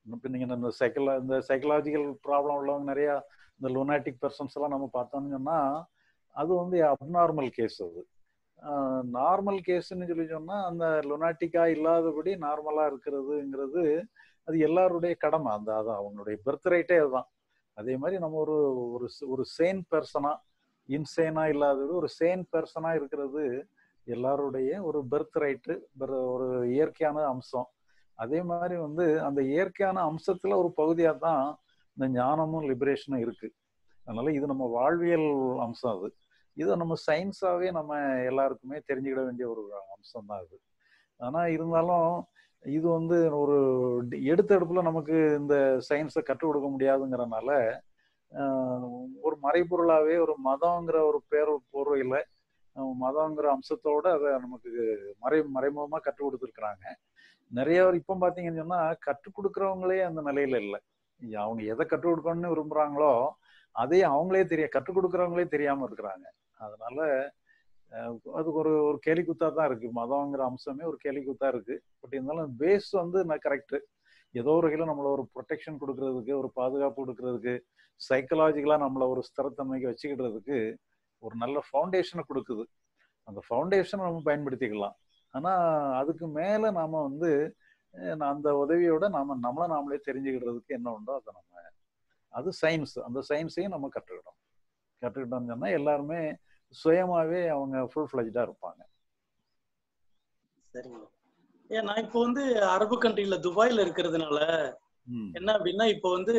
இப்போ நீங்கள் இந்த சைக்கலா இந்த சைக்கலாஜிக்கல் ப்ராப்ளம் உள்ளவங்க நிறையா இந்த லொனாட்டிக் பர்சன்ஸ் எல்லாம் நம்ம பார்த்தோம்னு சொன்னா அது வந்து அப்நார்மல் கேஸ் அது நார்மல் கேஸ்ன்னு சொல்லி சொன்னா அந்த லொனாட்டிக்கா இல்லாதபடி நார்மலா இருக்கிறதுங்கிறது அது எல்லாருடைய கடமை அந்த அதான் அவங்களுடைய பர்த் ரைட்டே அதுதான் அதே மாதிரி நம்ம ஒரு ஒரு ஒரு சேன் பர்சனா இன்சேனா இல்லாதது ஒரு சேன் பர்சனா இருக்கிறது எல்லாருடைய ஒரு பர்த் ரைட்டு ஒரு இயற்கையான அம்சம் அதே மாதிரி வந்து அந்த இயற்கையான அம்சத்துல ஒரு பகுதியா தான் இந்த ஞானமும் லிபரேஷனும் இருக்கு அதனால இது நம்ம வாழ்வியல் அம்சம் அது இதை நம்ம சயின்ஸாவே நம்ம எல்லாருக்குமே தெரிஞ்சுக்கிட வேண்டிய ஒரு அம்சம் தான் இது ஆனா இருந்தாலும் இது வந்து ஒரு எடுத்த எடுப்புல நமக்கு இந்த சயின்ஸை கற்றுக் கொடுக்க முடியாதுங்கிறனால ஒரு மறைபொருளாவே ஒரு மதங்கிற ஒரு பேர் போர்வையில மதங்கிற அம்சத்தோட அதை நமக்கு மறை மறைமுகமா கற்றுக் கொடுத்துருக்குறாங்க நிறைய பேர் இப்போ பார்த்தீங்கன்னு சொன்னா கற்றுக் கொடுக்குறவங்களே அந்த நிலையில இல்லை அவங்க எதை கற்றுக் கொடுக்கணும்னு விரும்புறாங்களோ அதே அவங்களே தெரிய கற்றுக் கொடுக்குறவங்களே தெரியாம இருக்கிறாங்க அதனால அதுக்கு ஒரு ஒரு கேலிக்குத்தா தான் இருக்கு மதங்கிற அம்சமே ஒரு கேலிக்குத்தா இருக்கு பட் இருந்தாலும் பேஸ் வந்து நான் கரெக்டு ஏதோ ஒரு வகையில் நம்மளை ஒரு ப்ரொடெக்ஷன் கொடுக்கறதுக்கு ஒரு பாதுகாப்பு கொடுக்கறதுக்கு சைக்கலாஜிக்கலாக நம்மளை ஒரு ஸ்திரத்தன்மைக்கு வச்சுக்கிடுறதுக்கு ஒரு நல்ல ஃபவுண்டேஷனை கொடுக்குது அந்த ஃபவுண்டேஷனை நம்ம பயன்படுத்திக்கலாம் ஆனால் அதுக்கு மேலே நாம் வந்து அந்த உதவியோட நாம நம்மளை நாமளே தெரிஞ்சுக்கிடுறதுக்கு என்ன உண்டோ அதை நம்ம அது சயின்ஸ் அந்த சயின்ஸையும் நம்ம கற்றுக்கிட்டோம் கற்றுக்கிட்டோம்னு சொன்னால் எல்லாருமே சுயமாவே அவங்க ஃபுல் ஃபிளஜா இருப்பாங்க சரிங்க ஏன் நான் இப்போ வந்து அரபு கண்ட்ரில துபாயில இருக்கிறதுனால என்ன அப்படின்னா இப்போ வந்து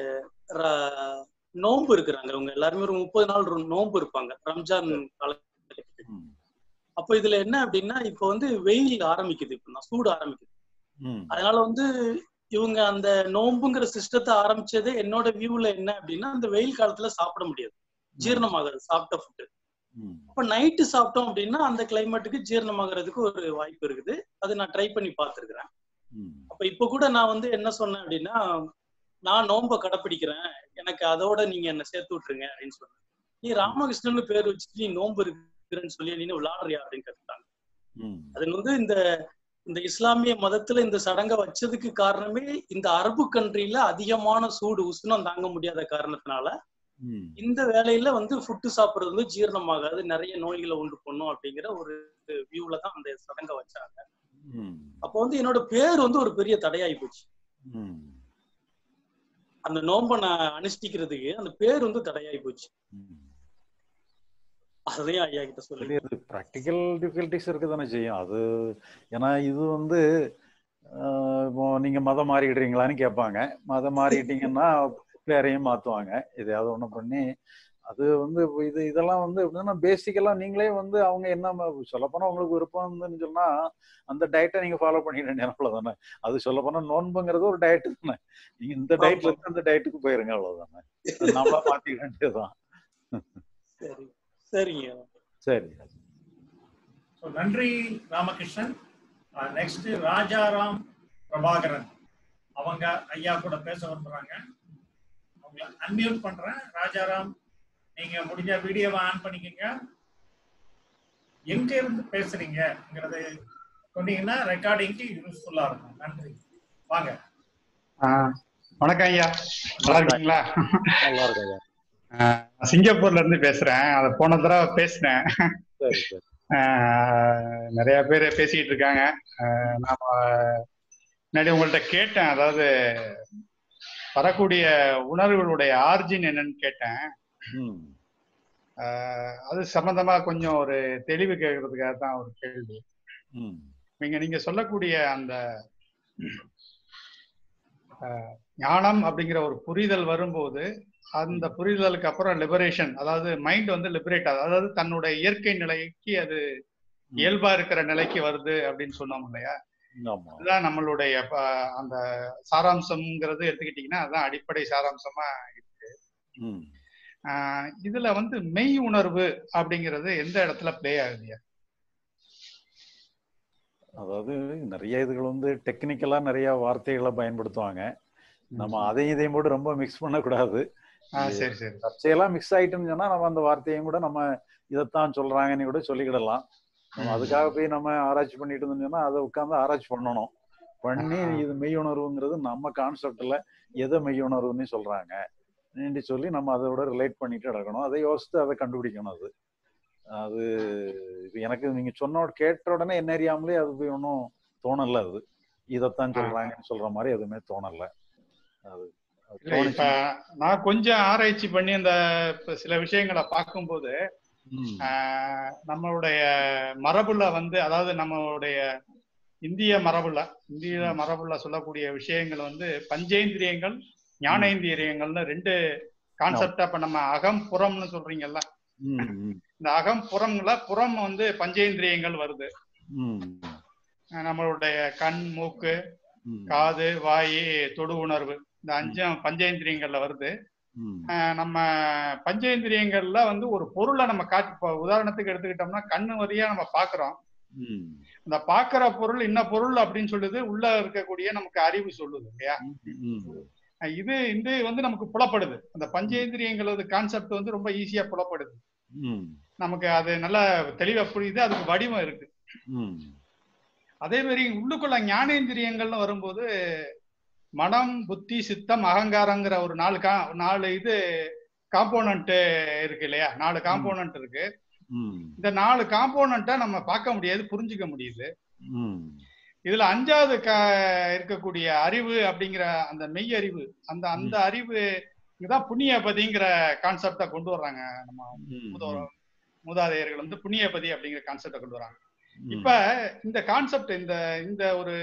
நோன்பு இருக்கிறாங்க அவங்க எல்லாருமே ஒரு முப்பது நாள் நோன்பு இருப்பாங்க ரம்ஜான் காலகட்டத்துக்கு அப்போ இதுல என்ன அப்படின்னா இப்போ வந்து வெயில் ஆரம்பிக்குது இப்போ சூடு ஆரம்பிக்குது அதனால வந்து இவங்க அந்த நோன்புங்கிற சிஸ்டத்தை ஆரம்பிச்சதே என்னோட வியூல என்ன அப்படின்னா அந்த வெயில் காலத்துல சாப்பிட முடியாது ஜீரணமாகாது சாப்பிட்ட ஃபுட்டு அப்ப நைட்டு சாப்பிட்டோம் அப்படின்னா அந்த கிளைமேட்டுக்கு ஜீரணமாகறதுக்கு ஒரு வாய்ப்பு இருக்குது அது நான் ட்ரை பண்ணி பார்த்துருக்கிறேன் அப்ப இப்ப கூட நான் வந்து என்ன சொன்னேன் அப்படின்னா நான் நோம்ப கடைப்பிடிக்கிறேன் எனக்கு அதோட நீங்க என்ன சேர்த்து விட்டுருங்க அப்படின்னு சொன்னேன் நீ ராமகிருஷ்ணன் பேர் வச்சுட்டு நீ நோன்பு இருக்கிறேன்னு சொல்லி நீ விளாடுறியா அப்படின்னு கேட்டாங்க அது வந்து இந்த இந்த இஸ்லாமிய மதத்துல இந்த சடங்கை வச்சதுக்கு காரணமே இந்த அரபு கண்ட்ரில அதிகமான சூடு உஷ்ணம் தாங்க முடியாத காரணத்தினால இந்த வேலையில வந்து ஃபுட்டு சாப்பிடுறது வந்து ஜீரணமாகாது நிறைய நோய்களை உண்டு பண்ணும் அப்படிங்கிற ஒரு வியூல தான் அந்த சடங்கை வச்சாங்க அப்போ வந்து என்னோட பேர் வந்து ஒரு பெரிய தடையாயி போச்சு அந்த நோம்ப நான் அனுஷ்டிக்கிறதுக்கு அந்த பேர் வந்து தடையாயி போச்சு அதையும் ஐயா கிட்ட சொல்லி அது ப்ராக்டிக்கல் டிஃபிகல்டிஸ் இருக்க தானே செய்யும் அது ஏன்னா இது வந்து இப்போ நீங்க மதம் மாறிடுறீங்களான்னு கேட்பாங்க மதம் மாறிட்டீங்கன்னா பேரையும் மாத்துவாங்க எதையாவது ஒண்ணு பண்ணி அது வந்து இது இதெல்லாம் வந்து எப்படின்னா பேசிக்கலா நீங்களே வந்து அவங்க என்ன சொல்லப்போனா உங்களுக்கு விருப்பம் இருந்துன்னு சொன்னா அந்த டயட்டை நீங்க ஃபாலோ பண்ணிட வேண்டிய அவ்வளவுதானே அது சொல்லப்போனா நோன்புங்கிறது ஒரு டயட் தானே நீங்க இந்த டயட்ல இருந்து அந்த டயட்டுக்கு போயிருங்க அவ்வளவுதானே நம்மளா மாத்திக்க வேண்டியதுதான் சரி சரிங்க சரி நன்றி ராமகிருஷ்ணன் நெக்ஸ்ட் ராஜாராம் பிரபாகரன் அவங்க ஐயா கூட பேச விரும்புறாங்க அவங்கள அன்மியூட் பண்றேன் ராஜாராம் நீங்க முடிஞ்ச வீடியோவை ஆன் பண்ணிக்கங்க எங்க இருந்து பேசுறீங்கிறத சொன்னீங்கன்னா ரெக்கார்டிங்க்கு யூஸ்ஃபுல்லா இருக்கும் நன்றி வாங்க வணக்கம் ஐயா நல்லா இருக்கீங்களா நல்லா இருக்கேன் சிங்கப்பூர்ல இருந்து பேசுறேன் அதை போன தடவை பேசினேன் நிறைய பேர் பேசிக்கிட்டு இருக்காங்க நாம முன்னாடி உங்கள்கிட்ட கேட்டேன் அதாவது வரக்கூடிய உணர்வுகளுடைய ஆர்ஜின் என்னன்னு கேட்டேன் அது சம்பந்தமா கொஞ்சம் ஒரு தெளிவு கேட்கறதுக்காக தான் ஒரு கேள்வி நீங்க நீங்க சொல்லக்கூடிய அந்த ஞானம் அப்படிங்கிற ஒரு புரிதல் வரும்போது அந்த புரிதலுக்கு அப்புறம் லிபரேஷன் அதாவது மைண்ட் வந்து லிபரேட் ஆகுது அதாவது தன்னுடைய இயற்கை நிலைக்கு அது இயல்பா இருக்கிற நிலைக்கு வருது அப்படின்னு சொன்னோம் இல்லையா அதுதான் நம்மளுடைய அந்த சாராம்சம்ங்கிறது எடுத்துக்கிட்டீங்கன்னா அதுதான் அடிப்படை சாராம்சமா இருக்கு இதுல வந்து மெய் உணர்வு அப்படிங்கிறது எந்த இடத்துல பிளே ஆகுதுயா அதாவது நிறைய இதுகள் வந்து டெக்னிக்கலா நிறைய வார்த்தைகளை பயன்படுத்துவாங்க நம்ம அதையும் இதையும் கூட ரொம்ப மிக்ஸ் பண்ணக்கூடாது சரி சரி சர்ச்சையெல்லாம் மிக்ஸ் ஆயிட்டுன்னு சொன்னா நம்ம அந்த வார்த்தையும் கூட நம்ம இதைத்தான் சொல்றாங்கன்னு கூட சொல்லிக்கிடலாம் நம்ம அதுக்காக போய் நம்ம ஆராய்ச்சி பண்ணிட்டு இருந்தோம்னா அதை உட்காந்து ஆராய்ச்சி பண்ணணும் பண்ணி இது மெய்யுணர்வுங்கிறது நம்ம கான்செப்ட்ல எதை மெய்யுணர்வுன்னு சொல்றாங்க என்று சொல்லி நம்ம அதோட ரிலேட் பண்ணிட்டு நடக்கணும் அதை யோசித்து அதை கண்டுபிடிக்கணும் அது அது இது எனக்கு நீங்க சொன்ன கேட்ட உடனே என்ன அறியாமலே அது ஒன்றும் தோணல அது இதைத்தான் சொல்றாங்கன்னு சொல்ற மாதிரி எதுவுமே தோணல அது அது இல்ல இப்ப தோணுச்சு நான் கொஞ்சம் ஆராய்ச்சி பண்ணி அந்த இப்ப சில விஷயங்களை பார்க்கும்போது ம், ஆஹ், நம்மளுடைய மரபுல வந்து அதாவது நம்மளுடைய இந்திய மரபுல இந்திய மரபுல சொல்லக்கூடிய விஷயங்கள் வந்து பஞ்சேந்திரியங்கள் ஞானேந்திரியங்கள்னு ரெண்டு கான்செப்டா இப்ப நம்ம அகம் புறம்னு சொல்றீங்கல்ல ம், ம், இந்த அகம் புறம்ல புறம் வந்து பஞ்சேந்திரியங்கள் வருது ம், அஹ் நம்மளுடைய கண் மூக்கு ம், காது வாய் தொடு உணர்வு இந்த அஞ்சும் பஞ்சேந்திரியங்கள்ல வருது ம், அஹ் நம்ம பஞ்சேந்திரியங்கள்ல வந்து ஒரு பொருளை நம்ம காட்டி இப்போ உதாரணத்துக்கு எடுத்துக்கிட்டோம்னா கண்ணு வழியா நம்ம பாக்குறோம் ம், அந்த பாக்குற பொருள் இன்ன பொருள் அப்படின்னு சொல்லுது உள்ள இருக்கக்கூடிய நமக்கு அறிவு சொல்லுது இல்லையா ம், அஹ் இது இது வந்து நமக்கு புலப்படுது அந்த பஞ்சேந்திரியங்களது கான்செப்ட் வந்து ரொம்ப ஈஸியா புலப்படுது ம், நமக்கு அது நல்லா தெளிவா புரியுது அதுக்கு வடிவம் இருக்கு ம், அதே மாதிரி உள்ளுக்குள்ள ஞானேந்திரியங்கள்னு வரும்போது மனம் புத்தி சித்தம் அகங்காரங்கிற ஒரு நாலு கா நாலு இது காம்போனன்ட் இருக்கு இல்லையா நாலு காம்போனன்ட் இருக்கு ம், இந்த நாலு காம்போனண்ட்டை நம்ம பார்க்க முடியாது புரிஞ்சுக்க முடியுது ம், இதுல அஞ்சாவது க இருக்கக்கூடிய அறிவு அப்படிங்கிற அந்த மெய் அறிவு அந்த அந்த அறிவு தான் புண்ணியபதிங்கிற கான்செப்டை கொண்டு வர்றாங்க நம்ம ம், மூதோ- மூதாதையர்கள் வந்து புண்ணியபதி அப்படிங்கிற கான்செப்டை கொண்டு வராங்க ம். இப்ப இந்த கான்செப்ட் இந்த இந்த ஒரு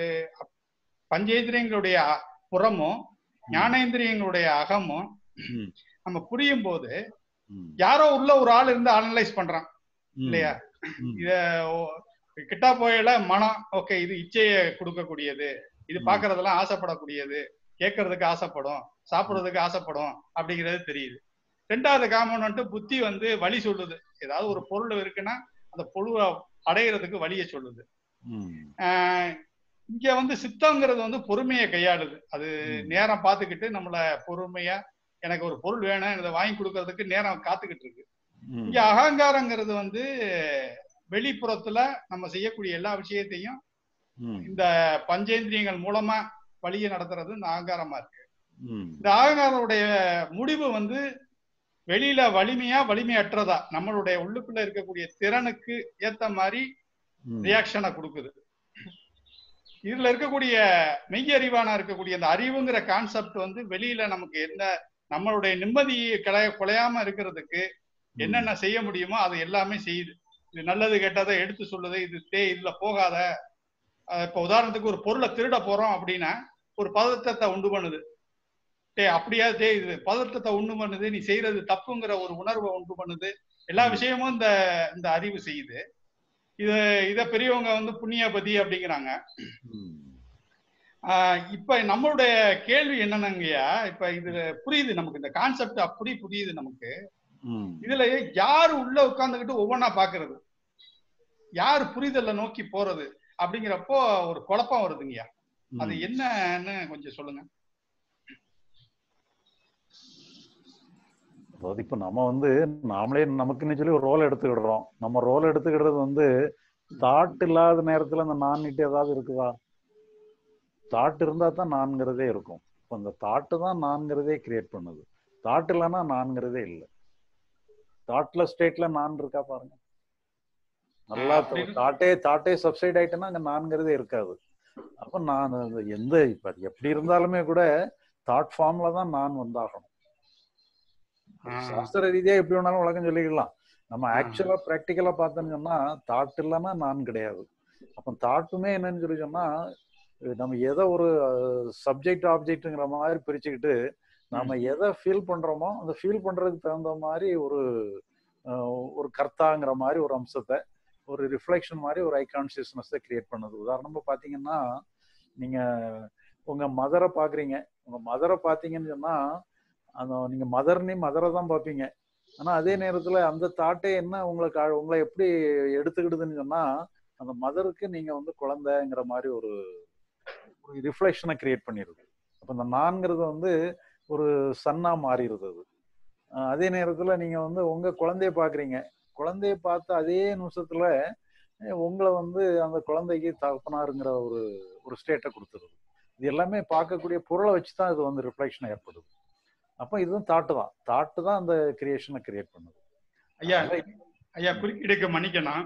பஞ்சேந்திரியங்களுடைய புறமும் ஞானேந்திரியங்களுடைய அகமும் ம், நம்ம புரியும் போது ம், யாரோ உள்ள ஒரு ஆள் இருந்து அனலைஸ் பண்றான் ம், இல்லையா ம், இத ஓ- கிட்டா போயில மனம் ஓகே இது இச்சையை கொடுக்கக்கூடியது இது பாக்குறதெல்லாம் ஆசைப்படக்கூடியது கேட்கறதுக்கு ஆசைப்படும் சாப்பிடுறதுக்கு ஆசைப்படும் அப்படிங்கிறது தெரியுது ரெண்டாவது காம்போனன்ட் புத்தி வந்து வழி சொல்லுது ஏதாவது ஒரு பொருள் இருக்குன்னா அந்த பொருளை அடையிறதுக்கு வழியை சொல்லுது ம், ஆஹ் இங்க வந்து சித்தங்கிறது வந்து பொறுமையை கையாளுது அது நேரம் பார்த்துக்கிட்டு நம்மள பொறுமையா எனக்கு ஒரு பொருள் வேணும் இதை வாங்கி கொடுக்கறதுக்கு நேரம் காத்துக்கிட்டு இருக்கு ம், இங்க அகங்காரங்கிறது வந்து வெளிப்புறத்துல நம்ம செய்யக்கூடிய எல்லா விஷயத்தையும் ம், இந்த பஞ்சேந்திரியங்கள் மூலமா வழியை நடத்துறது இந்த அகங்காரமா இருக்கு ம், இந்த அகங்காரனுடைய முடிவு வந்து வெளியில வலிமையா வலிமையற்றதா நம்மளுடைய உள்ளுக்குள்ள இருக்கக்கூடிய திறனுக்கு ஏத்த மாதிரி ம். ரியாக்ஷனை கொடுக்குது இதுல இருக்கக்கூடிய மெய்யறிவான இருக்கக்கூடிய அந்த அறிவுங்கிற கான்செப்ட் வந்து வெளியில நமக்கு என்ன நம்மளுடைய நிம்மதியை கிளைய குலையாம இருக்கிறதுக்கு என்னென்ன செய்ய முடியுமோ அது எல்லாமே செய்யுது இது நல்லது கெட்டதை எடுத்து சொல்லுது இது தே இதுல போகாத அஹ் இப்ப உதாரணத்துக்கு ஒரு பொருளை திருட போறோம் அப்படின்னா ஒரு பதட்டத்தை உண்டு பண்ணுது டே அப்படியா டே இது பதட்டத்தை உண்டு பண்ணுது நீ செய்யறது தப்புங்கிற ஒரு உணர்வை உண்டு பண்ணுது எல்லா விஷயமும் இந்த இந்த அறிவு செய்யுது இது இத பெரியவங்க வந்து புண்ணியபதி அப்படிங்கிறாங்க ஆஹ் இப்ப நம்மளுடைய கேள்வி என்னன்னாங்கய்யா இப்ப இது புரியுது நமக்கு இந்த கான்செப்ட் அப்படி புரியுது நமக்கு ம், இதுல யார் உள்ள உட்கார்ந்துகிட்டு ஒவ்வொன்றா பாக்குறது யார் புரிதலை நோக்கி போறது அப்படிங்கிறப்போ ஒரு குழப்பம் வருதுங்கய்யா அது ம். என்னன்னு கொஞ்சம் சொல்லுங்க அதாவது இப்ப நம்ம வந்து நாமளே நமக்குன்னு சொல்லி ஒரு ரோல் எடுத்துக்கிடுறோம் நம்ம ரோல் எடுத்துக்கிடுறது வந்து தாட் இல்லாத நேரத்துல அந்த நான்கிட்ட ஏதாவது இருக்குதா தாட் இருந்தா தான் நான்கிறதே இருக்கும் இப்போ அந்த தாட்டு தான் நான்கிறதே கிரியேட் பண்ணுது தாட் இல்லைன்னா நான்கிறதே இல்லை தாட்ல ஸ்டேட்ல நான் இருக்கா பாருங்க நல்லா அப்படி இருக்கு. தாட்டே தாட்டே சப்சைட் ஆயிட்டுன்னா அங்க நான்கிறதே இருக்காது அப்ப நான் அது எந்த இப்ப அது எப்படி இருந்தாலுமே கூட தாட் ஃபார்ம்ல தான் நான் வந்தாகணும் சாஸ்திர ரீதியா எப்படி வேணாலும் விளக்கம் சொல்லிக்கலாம் நம்ம ஆக்சுவலா பிராக்டிக்கலா பார்த்தோம்னு சொன்னா தாட் இல்லைன்னா நான் கிடையாது அப்ப தாட்டுமே என்னன்னு சொல்லி சொன்னா அஹ் நம்ம எதை ஒரு சப்ஜெக்ட் ஆப்ஜெக்ட்ங்கிற மாதிரி பிரிச்சுக்கிட்டு நாம எதை ஃபீல் பண்றோமோ அந்த ஃபீல் பண்றதுக்கு தகுந்த மாதிரி ஒரு அஹ், ஒரு கர்த்தாங்கிற மாதிரி ஒரு அம்சத்தை ஒரு ரிஃப்ளெக்ஷன் மாதிரி ஒரு ஐ கான்சியஸ்னஸை கிரியேட் பண்ணுது உதாரணமா பாத்தீங்கன்னா நீங்க உங்க மதரை பாக்குறீங்க உங்க மதரை பாத்தீங்கன்னு சொன்னா அந்த நீங்க மதர்னே மதரை தான் பார்ப்பீங்க ஆனா அதே நேரத்துல அந்த தாட்டே என்ன உங்களை கா- உங்களை எப்படி எடுத்துக்கிடுதுன்னு சொன்னா அந்த மதருக்கு நீங்க வந்து குழந்தைங்கிற மாதிரி ஒரு ஒரு ரிஃப்ளெக்ஷனை கிரியேட் பண்ணிடுது அப்ப இந்த நான்கிறது வந்து ஒரு சன்னா மாறிடுது அது அஹ் அதே நேரத்துல நீங்க வந்து உங்க குழந்தைய பாக்குறீங்க குழந்தைய பார்த்து அதே நிமிஷத்துல அஹ் உங்களை வந்து அந்த குழந்தைக்கு தகப்பனாருங்கிற ஒரு ஒரு ஸ்டேட்டை கொடுத்துருது இது எல்லாமே பார்க்கக்கூடிய பொருளை வச்சு தான் இது வந்து ரிஃப்ளெக்ஷன் ஏற்படுது அப்போ இதுவும் தாட்டு தான் தாட்டு தான் அந்த கிரியேஷனை கிரியேட் பண்ணுது ஐயா ஐயா குறுக்கீடுக்கு மன்னிக்கணும்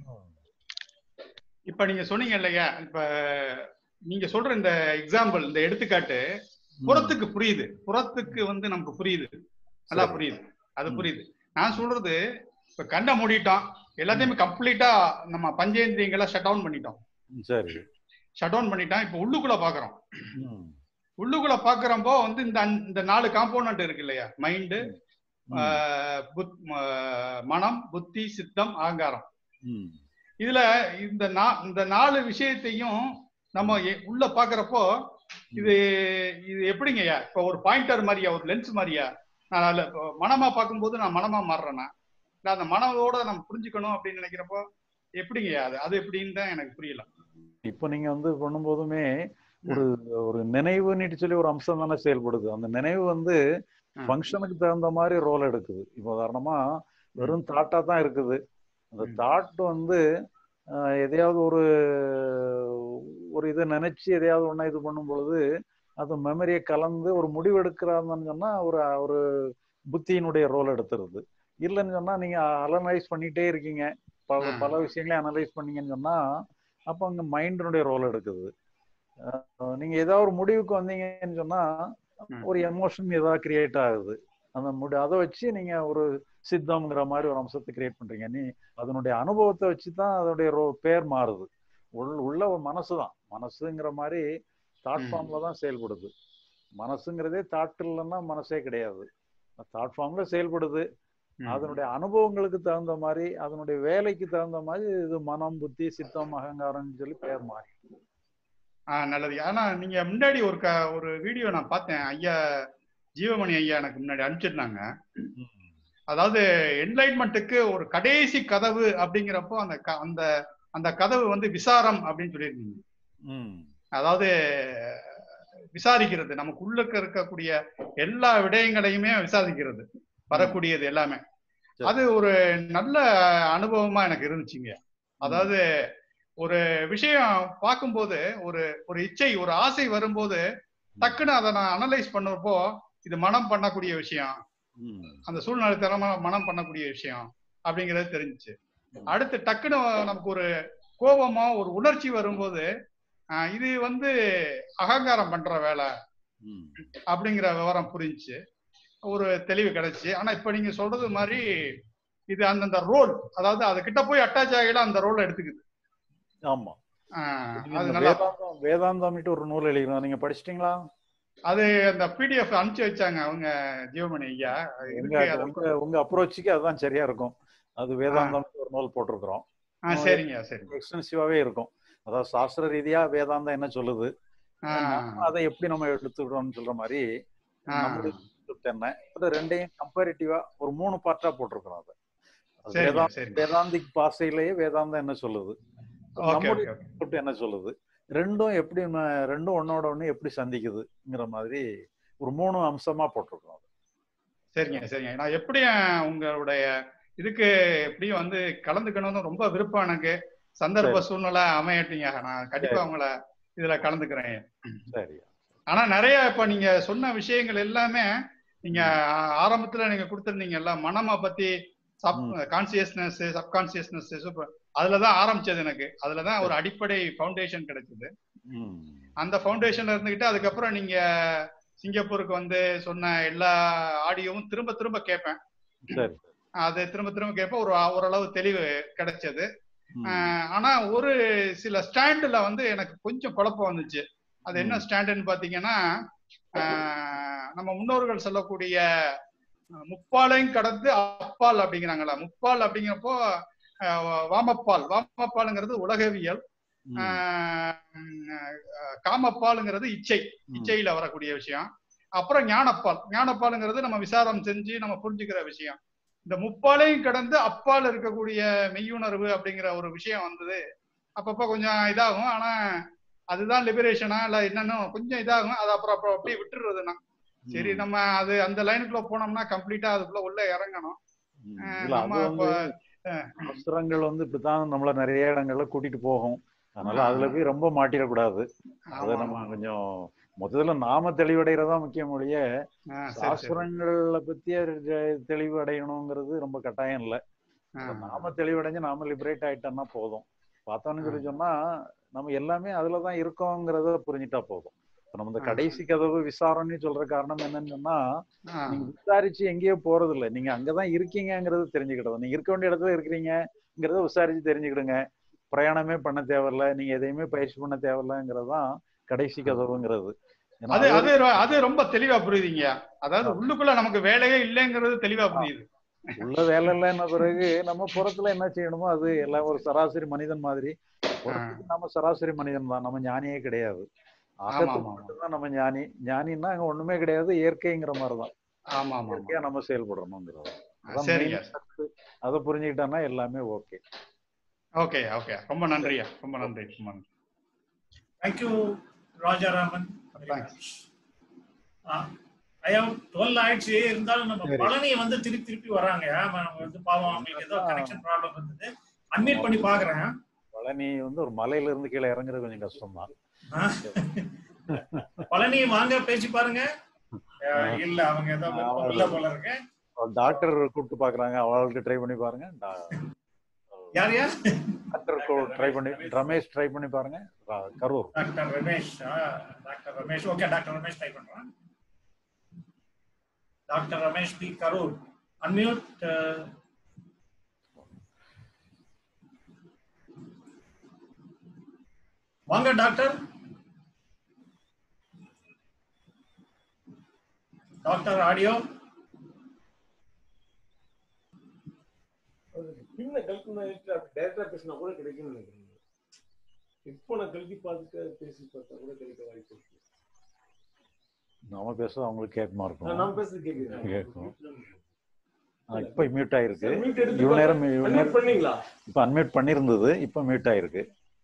இப்ப நீங்க சொன்னீங்க இல்லையா இப்ப நீங்க சொல்ற இந்த எக்ஸாம்பிள் இந்த எடுத்துக்காட்டு புறத்துக்கு புரியுது புறத்துக்கு வந்து நமக்கு புரியுது நல்லா சரி. புரியுது அது புரியுது நான் சொல்றது இப்ப கண்ணை மூடிட்டோம் எல்லாத்தையுமே கம்ப்ளீட்டா நம்ம பஞ்சேந்திரியங்களை ஷட் டவுன் பண்ணிட்டோம் சரி ஷட் டவுன் பண்ணிட்டோம் இப்ப உள்ளுக்குள்ள பாக்குறோம் ம். உள்ளுக்குள்ள பாக்குறப்போ வந்து இந்த அஞ்- இந்த நாலு காம்போனன்ட் இருக்கு இல்லையா மைண்டு மனம் புத்தி சித்தம் அகங்காரம் ம். இதுல இந்த நா- இந்த நாலு விஷயத்தையும் நம்ம எ- உள்ள பாக்குறப்போ இது இது எப்படிங்கய்யா இப்ப ஒரு பாயிண்டர் மாதிரியா ஒரு லென்ஸ் மாதிரியா நான் அதுல இப்போ மனமா பார்க்கும்போது நான் மனமா மாறுறேனா இல்ல அந்த மனதோட நம்ம புரிஞ்சுக்கணும் அப்படின்னு நினைக்கிறப்போ எப்படிங்கய்யா அது அது எப்படின்னு தான் எனக்கு புரியல இப்போ நீங்க வந்து பண்ணும்போதுமே ஒரு ஒரு நினைவுன்னு சொல்லி ஒரு அம்சம் தானே செயல்படுது அந்த நினைவு வந்து ஃபங்க்ஷனுக்கு தகுந்த மாதிரி ரோல் எடுக்குது இப்போ உதாரணமா வெறும் தாட்டா தான் இருக்குது அந்த தாட் வந்து ஆஹ், எதையாவது ஒரு ஒரு இதை நினைச்சு எதையாவது ஒண்ணா இது பண்ணும் பொழுது அது மெமரியை கலந்து ஒரு முடிவு எடுக்கிறாங்கன்னு சொன்னா ஒரு ஒரு புத்தியினுடைய ரோல் எடுத்துருது இல்லைன்னு சொன்னா நீங்க அனலைஸ் பண்ணிட்டே இருக்கீங்க பல பல விஷயங்களையும் அனலைஸ் பண்ணீங்கன்னு சொன்னா அப்போ அங்க மைண்டினுடைய ரோல் எடுக்குது அஹ் நீங்க ஏதாவது ஒரு முடிவுக்கு வந்தீங்கன்னு சொன்னா ஒரு எமோஷன் ஏதாவது கிரியேட் ஆகுது அந்த முடி அதை வச்சு நீங்க ஒரு சித்தம்ங்கிற மாதிரி ஒரு அம்சத்தை கிரியேட் பண்றீங்க நீ அதனுடைய அனுபவத்தை வச்சு தான் அதனுடைய ரோ- பேர் மாறுது உள் உள்ள ஒரு மனசு தான் மனசுங்கிற மாதிரி தாட் ஃபார்ம்ல தான் செயல்படுது மனசுங்கிறதே தாட் இல்லைன்னா மனசே கிடையாது தாட் ஃபார்ம்ல செயல்படுது அதனுடைய அனுபவங்களுக்கு தகுந்த மாதிரி அதனுடைய வேலைக்கு தகுந்த மாதிரி இது மனம் புத்தி சித்தம் அகங்காரம்னு சொல்லி பேர் மாறி ஆஹ் நல்லது ஆனா நீங்க முன்னாடி ஒரு க ஒரு வீடியோ நான் பார்த்தேன் ஐயா ஜீவமணி ஐயா எனக்கு முன்னாடி அனுப்பிச்சிருந்தாங்க அதாவது என்லைட்மெண்ட்டுக்கு ஒரு கடைசி கதவு அப்படிங்கிறப்போ அந்த க- அந்த அந்த கதவு வந்து விசாரம் அப்படின்னு சொல்லியிருந்தீங்க அதாவது விசாரிக்கிறது நமக்கு உள்ளுக்க இருக்கக்கூடிய எல்லா விடயங்களையுமே விசாரிக்கிறது வரக்கூடியது எல்லாமே அது ஒரு நல்ல அனுபவமா எனக்கு இருந்துச்சுங்க அதாவது ஒரு விஷயம் பார்க்கும்போது ஒரு ஒரு இச்சை ஒரு ஆசை வரும்போது டக்குன்னு அதை நான் அனலைஸ் பண்ணப்போ இது மனம் பண்ணக்கூடிய விஷயம் அந்த சூழ்நிலை தரமா மனம் பண்ணக்கூடிய விஷயம் அப்படிங்கிறது தெரிஞ்சுச்சு அடுத்து டக்குன்னு நமக்கு ஒரு கோபமோ ஒரு உணர்ச்சி வரும்போது ஆஹ் இது வந்து அகங்காரம் பண்ற வேலை அப்படிங்கிற விவரம் புரிஞ்சுச்சு ஒரு தெளிவு கிடைச்சு ஆனா இப்ப நீங்க சொல்றது மாதிரி இது அந்தந்த ரோல் அதாவது அது கிட்ட போய் அட்டாச் ஆகல அந்த ரோல் எடுத்துக்குது ஆமா ஆஹ் நீங்க அது இந்த நல்லா வேதாந்தம் வேதாந்தம்ட்டு ஒரு நூல் எழுதிருக்கோம் நீங்க படிச்சிட்டீங்களா அது அந்த பிடிஎஃப் அனுப்பிச்சு வச்சாங்க அவங்க ஜீவமணி ஐயா அது உங்க இருக்கு அதை உங்க உங்க அப்ரோச்சுக்கு அதுதான் சரியா இருக்கும் அது வேதாந்தம் ஒரு நூல் போட்டிருக்கிறோம் ஆ, சரிங்க, சரிங்க. எக்ஸ்டென்சிவாவே இருக்கும் அதாவது சாஸ்திர ரீதியா வேதாந்தம் என்ன சொல்லுது ஆ. நம்ம அதை எப்படி நம்ம எடுத்துக்கிறோம்னு சொல்ற மாதிரி ஆ. நம்மளுடைய concept என்ன இது ரெண்டையும் கம்பேரிட்டிவா ஒரு மூணு பார்ட்டா போட்டிருக்கிறோம் அதை அது சரிங்க, வேதாந்த- சரிங்க. வேதாந்திக் பாசையிலேயே வேதாந்தம் என்ன சொல்லுது ஓகே, நம்முடைய ஓகே, ஓகே. concept என்ன சொல்லுது ரெண்டும் எப்படி ம- ரெண்டும் ஒன்னோட ஒண்ணு எப்படி சந்திக்குதுங்கிற மாதிரி ஒரு மூணு அம்சமா போட்டிருக்கிறோம் அது. சரிங்க சரிங்க நான் எப்படியும் உங்களுடைய இதுக்கு எப்படியும் வந்து கலந்துக்கணும்னு ரொம்ப விருப்பம் எனக்கு சந்தர்ப்ப சரி. சூழ்நிலை அமையட்டீங்க நான் கண்டிப்பா சரி. உங்களை இதுல கலந்துக்கிறேன் சரி ஆனா நிறைய இப்ப நீங்க சொன்ன விஷயங்கள் எல்லாமே நீங்க ஆ- ஆரம்பத்துல நீங்க கொடுத்திருந்தீங்கல்ல மனமை பத்தி சப் கான்சியஸ்னஸ் சப்கான்சியஸ்னஸ் அதுலதான் ஆரம்பிச்சது எனக்கு அதுலதான் ஒரு அடிப்படை ஃபவுண்டேஷன் கிடைச்சது ம். அந்த ஃபவுண்டேஷன்ல இருந்துகிட்டு அதுக்கப்புறம் நீங்க சிங்கப்பூருக்கு வந்து சொன்ன எல்லா ஆடியோவும் திரும்ப திரும்ப கேட்பேன் சரி அது திரும்ப திரும்ப கேட்ப ஒரு ஓரளவு தெளிவு கிடைச்சது ஆஹ் ஆனா ஒரு சில ஸ்டாண்டுல வந்து எனக்கு கொஞ்சம் குழப்பம் வந்துச்சு அது என்ன ஸ்டாண்டுன்னு பாத்தீங்கன்னா ஆஹ் நம்ம முன்னோர்கள் சொல்லக்கூடிய அஹ், முப்பாலையும் கடந்து அப்பால் அப்படிங்கிறாங்களா முப்பால் அப்படிங்கிறப்போ ஆஹ், வாமப்பால் வாமப்பாலுங்கிறது உலகவியல் ஆஹ், ஆஹ், காமப்பாலுங்கிறது இச்சை இச்சையில வரக்கூடிய விஷயம் அப்புறம் ஞானப்பால் ஞானப்பாலுங்கிறது நம்ம விசாரம் செஞ்சு நம்ம புரிஞ்சுக்கிற விஷயம் இந்த முப்பாலையும் கடந்து அப்பால் இருக்கக்கூடிய மெய்யுணர்வு அப்படிங்கிற ஒரு விஷயம் வந்தது அப்பப்ப கொஞ்சம் இதாகும் ஆனா அதுதான் லிபரேஷனா இல்ல என்னன்னு கொஞ்சம் இதாகும் அது அப்புறம் அப்புறம் அப்படியே விட்டுறதுன்னா சரி நம்ம அது அந்த லைனுக்குள்ள போனோம்னா கம்ப்ளீட்டா அதுக்குள்ள உள்ள இறங்கணும் அஹ் இல்ல நம்ம அது இப்போ வந்து அவசரங்கள் வந்து இப்படித்தான் நம்மள நிறைய இடங்கள்ல கூட்டிட்டு போகும் அதனால அதுல போய் ரொம்ப மாட்டிடக்கூடாது அதை ஆமா, நம்ம ஆமா. கொஞ்சம் முதல்ல நாம தெளிவடைகிறதா முக்கியம் ஒழிய ஆ, சரி, சரி. சாஸ்திரங்களை பத்திய தெ- தெளிவு அடையணுங்கிறது ரொம்ப கட்டாயம் இல்லை ஆ, நாம தெளிவடைஞ்சு நாம லிபரேட் ஆயிட்டோம்னா போதும் பார்த்தோன்னு சொல்லி சொன்னா நம்ம எல்லாமே அதுலதான் இருக்கோங்கிறத புரிஞ்சுட்டா போதும் இப்ப நம்ம இந்த ஆ. கடைசி கதவு விசாரணைன்னு சொல்ற காரணம் என்னன்னு சொன்னா ஆ, நீங்க விசாரிச்சு எங்கேயோ போறது இல்ல நீங்க அங்கதான் இருக்கீங்கங்கிறது தெரிஞ்சுக்கிட்டது நீங்க இருக்க வேண்டிய இடத்துல இருக்கிறீங்கிறத விசாரிச்சு தெரிஞ்சுக்கிடுங்க பிரயாணமே பண்ண தேவையில்ல நீங்க எதையுமே பயிற்சி பண்ண தேவையில்லைங்கிறதுதான் கடைசி கதவுங்கிறது ஏன்னா அது அது அது ரொ- அது ரொம்ப தெளிவா புரியுதுங்க அதாவது உள்ளுக்குள்ள நமக்கு வேலையே இல்லைங்கிறது தெளிவா புரியுது உள்ள வேலை இல்லைன்ன பிறகு நம்ம புறத்துல என்ன செய்யணுமோ அது எல்லாம் ஒரு சராசரி மனிதன் மாதிரி புறத்துக்கு நம்ம சராசரி மனிதன் தான் நம்ம ஞானியே கிடையாது ஆமா அகத்துக்கு ஆமா ஆமா மட்டும்தான் நம்ம ஞானி ஞானின்னா அங்க ஒண்ணுமே கிடையாது இயற்கைங்கிற மாதிரிதான் ஆமா ஆமா ஆமா இயற்கையா நம்ம செயல்படணுங்கிறது ஆ, அதான் சரிங்க மெயின் அதை புரிஞ்சுக்கிட்டோம்னா எல்லாமே ஓகே ஓகே ஓகே ரொம்ப நன்றியா ரொம்ப நன்றி ரொம்ப நன்றி தேங்க்யூ ராஜாராமன் தேங்க்ஸ் ஐயா டுவெல் ஆயிடுச்சு இருந்தாலும் நம்ம சரி. பழனி வந்து திருப்பி திருப்பி வராங்க ஆமா, அவங்க வந்து பாவம் அவங்களுக்கு ஏதோ கனெக்ஷன் ப்ராப்ளம் இருந்தது அட்மிட் பண்ணி பாக்குறேன் பழனி வந்து ஒரு மலையில இருந்து கீழே இறங்குறது கொஞ்சம் கஷ்டம் தான் ஆ? பழனி வாங்க பேசி பாருங்க அஹ், இல்ல அவங்க ஏதோ விருப்பம் இல்ல போல இருக்கு டாக்டர் கூப்பிட்டு பாக்குறாங்க அவளுக்கு ட்ரை பண்ணி பாருங்க யார் யார் டாக்டர் ட்ரை பண்ணி ரமேஷ் ட்ரை பண்ணி பாருங்க ரா- கரூர் டாக்டர் ரமேஷ் ஆ, doctor Ramesh okay doctor Ramesh try பண்றேன் doctor Ramesh B Karur unmute வாங்க டாக்டர் டாக்டர் ஆடியோ பின்ன கல்பனா டைரக்டா பேசினா கூட கிடைக்கும்னு நினைக்கிறேன் இப்போ நான் கல்வி பார்த்துட்டு பேசி பார்த்தா கூட கிடைக்க வாய்ப்பு இருக்கு நாம பேசுறது அவங்களுக்கு கேட்குமா நான் இருக்கும் நான் பேசுறது கேக்குதா? கேட்கும் ஆ, இப்ப மியூட் ஆயிருக்கு சரி, mute எடுத்து இவ்வளவு நேரம் பாருங்க. இவ்வளவு unmute நேரம் பண்ணீங்களா? இப்ப அன்மியூட் பண்ணிருந்தது இப்ப மியூட் ஆயிருக்கு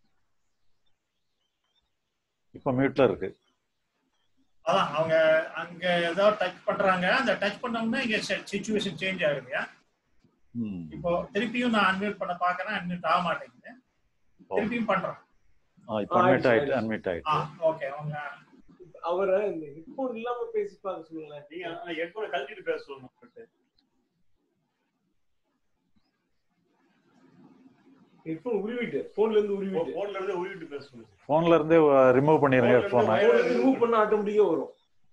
இப்ப மியூட்ல இருக்கு அதான் அவங்க அங்க ஏதோ டச் பண்றாங்க அந்த டச் பண்ணோம்னா இங்க சுச்சுவேஷன் சேஞ்ச் ஆகுதுயா ம். இப்போ திருப்பியும் நான் அன்மியூட் பண்ண பாக்குறேன் அன்மியூட் ஆக மாட்டேங்குது திருப்பியும் பண்றேன் ஆ, இப்ப அன்மியூட் ஆயிட்டு அன்மியூட் ஆயிட்டு ஆ ஓகே அவங்க அவரை இந்த ஹெட்போன் இல்லாம பேசி பார்க்க சொல்லுங்களேன் நீங்க ஹெட்போனை கழட்டிட்டு பேச சொல்லணும் ஹெட்போன் உருவிட்டு போன்ல இருந்து உருவிட்டு போன்ல இருந்து உருவிட்டு பேச சொல்லுங்க போன்ல இருந்தே ரிமூவ் பண்ணிருங்க போனை போன்ல இருந்து ரிமூவ் பண்ணா ஆட்டோமேட்டிக்கா வரும்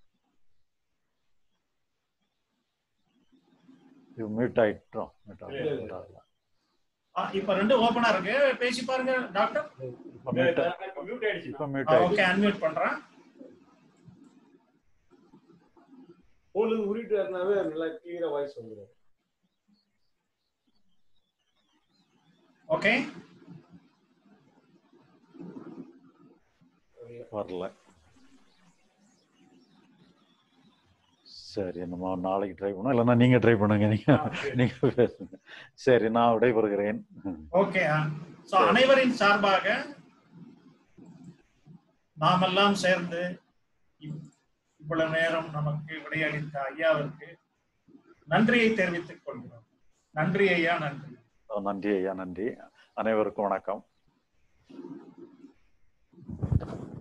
இது மியூட் ஆயிட்டோம் மியூட் ஆகல ஆ, இப்ப ரெண்டு ஓபனா இருக்கு பேசி பாருங்க டாக்டர் இப்ப மியூட் மியூட் ஆயிடுச்சு இப்ப மியூட் ஓகே ஆயிடுச்சு அன்மியூட் பண்றேன் போன்ல இருந்து உருவிட்டு இருந்தாவே நல்லா கிளியரா வாய்ஸ் வந்துடும் ஓகே வரல சரி நம்ம நாளைக்கு ட்ரை பண்ணுவோம் இல்லைன்னா நீங்க ட்ரை பண்ணுங்க நீங்க நீங்க பேசுங்க சரி நான் விடைபெறுகிறேன் ஓகே சோ அனைவரின் சார்பாக நாமெல்லாம் சேர்ந்து இவ்- இவ்வளவு நேரம் நமக்கு விடையளித்த ஐயாவிற்கு நன்றியை தெரிவித்துக் கொள்கிறோம் நன்றி ஐயா நன்றி நன்றி ஐயா நன்றி அனைவருக்கும் வணக்கம்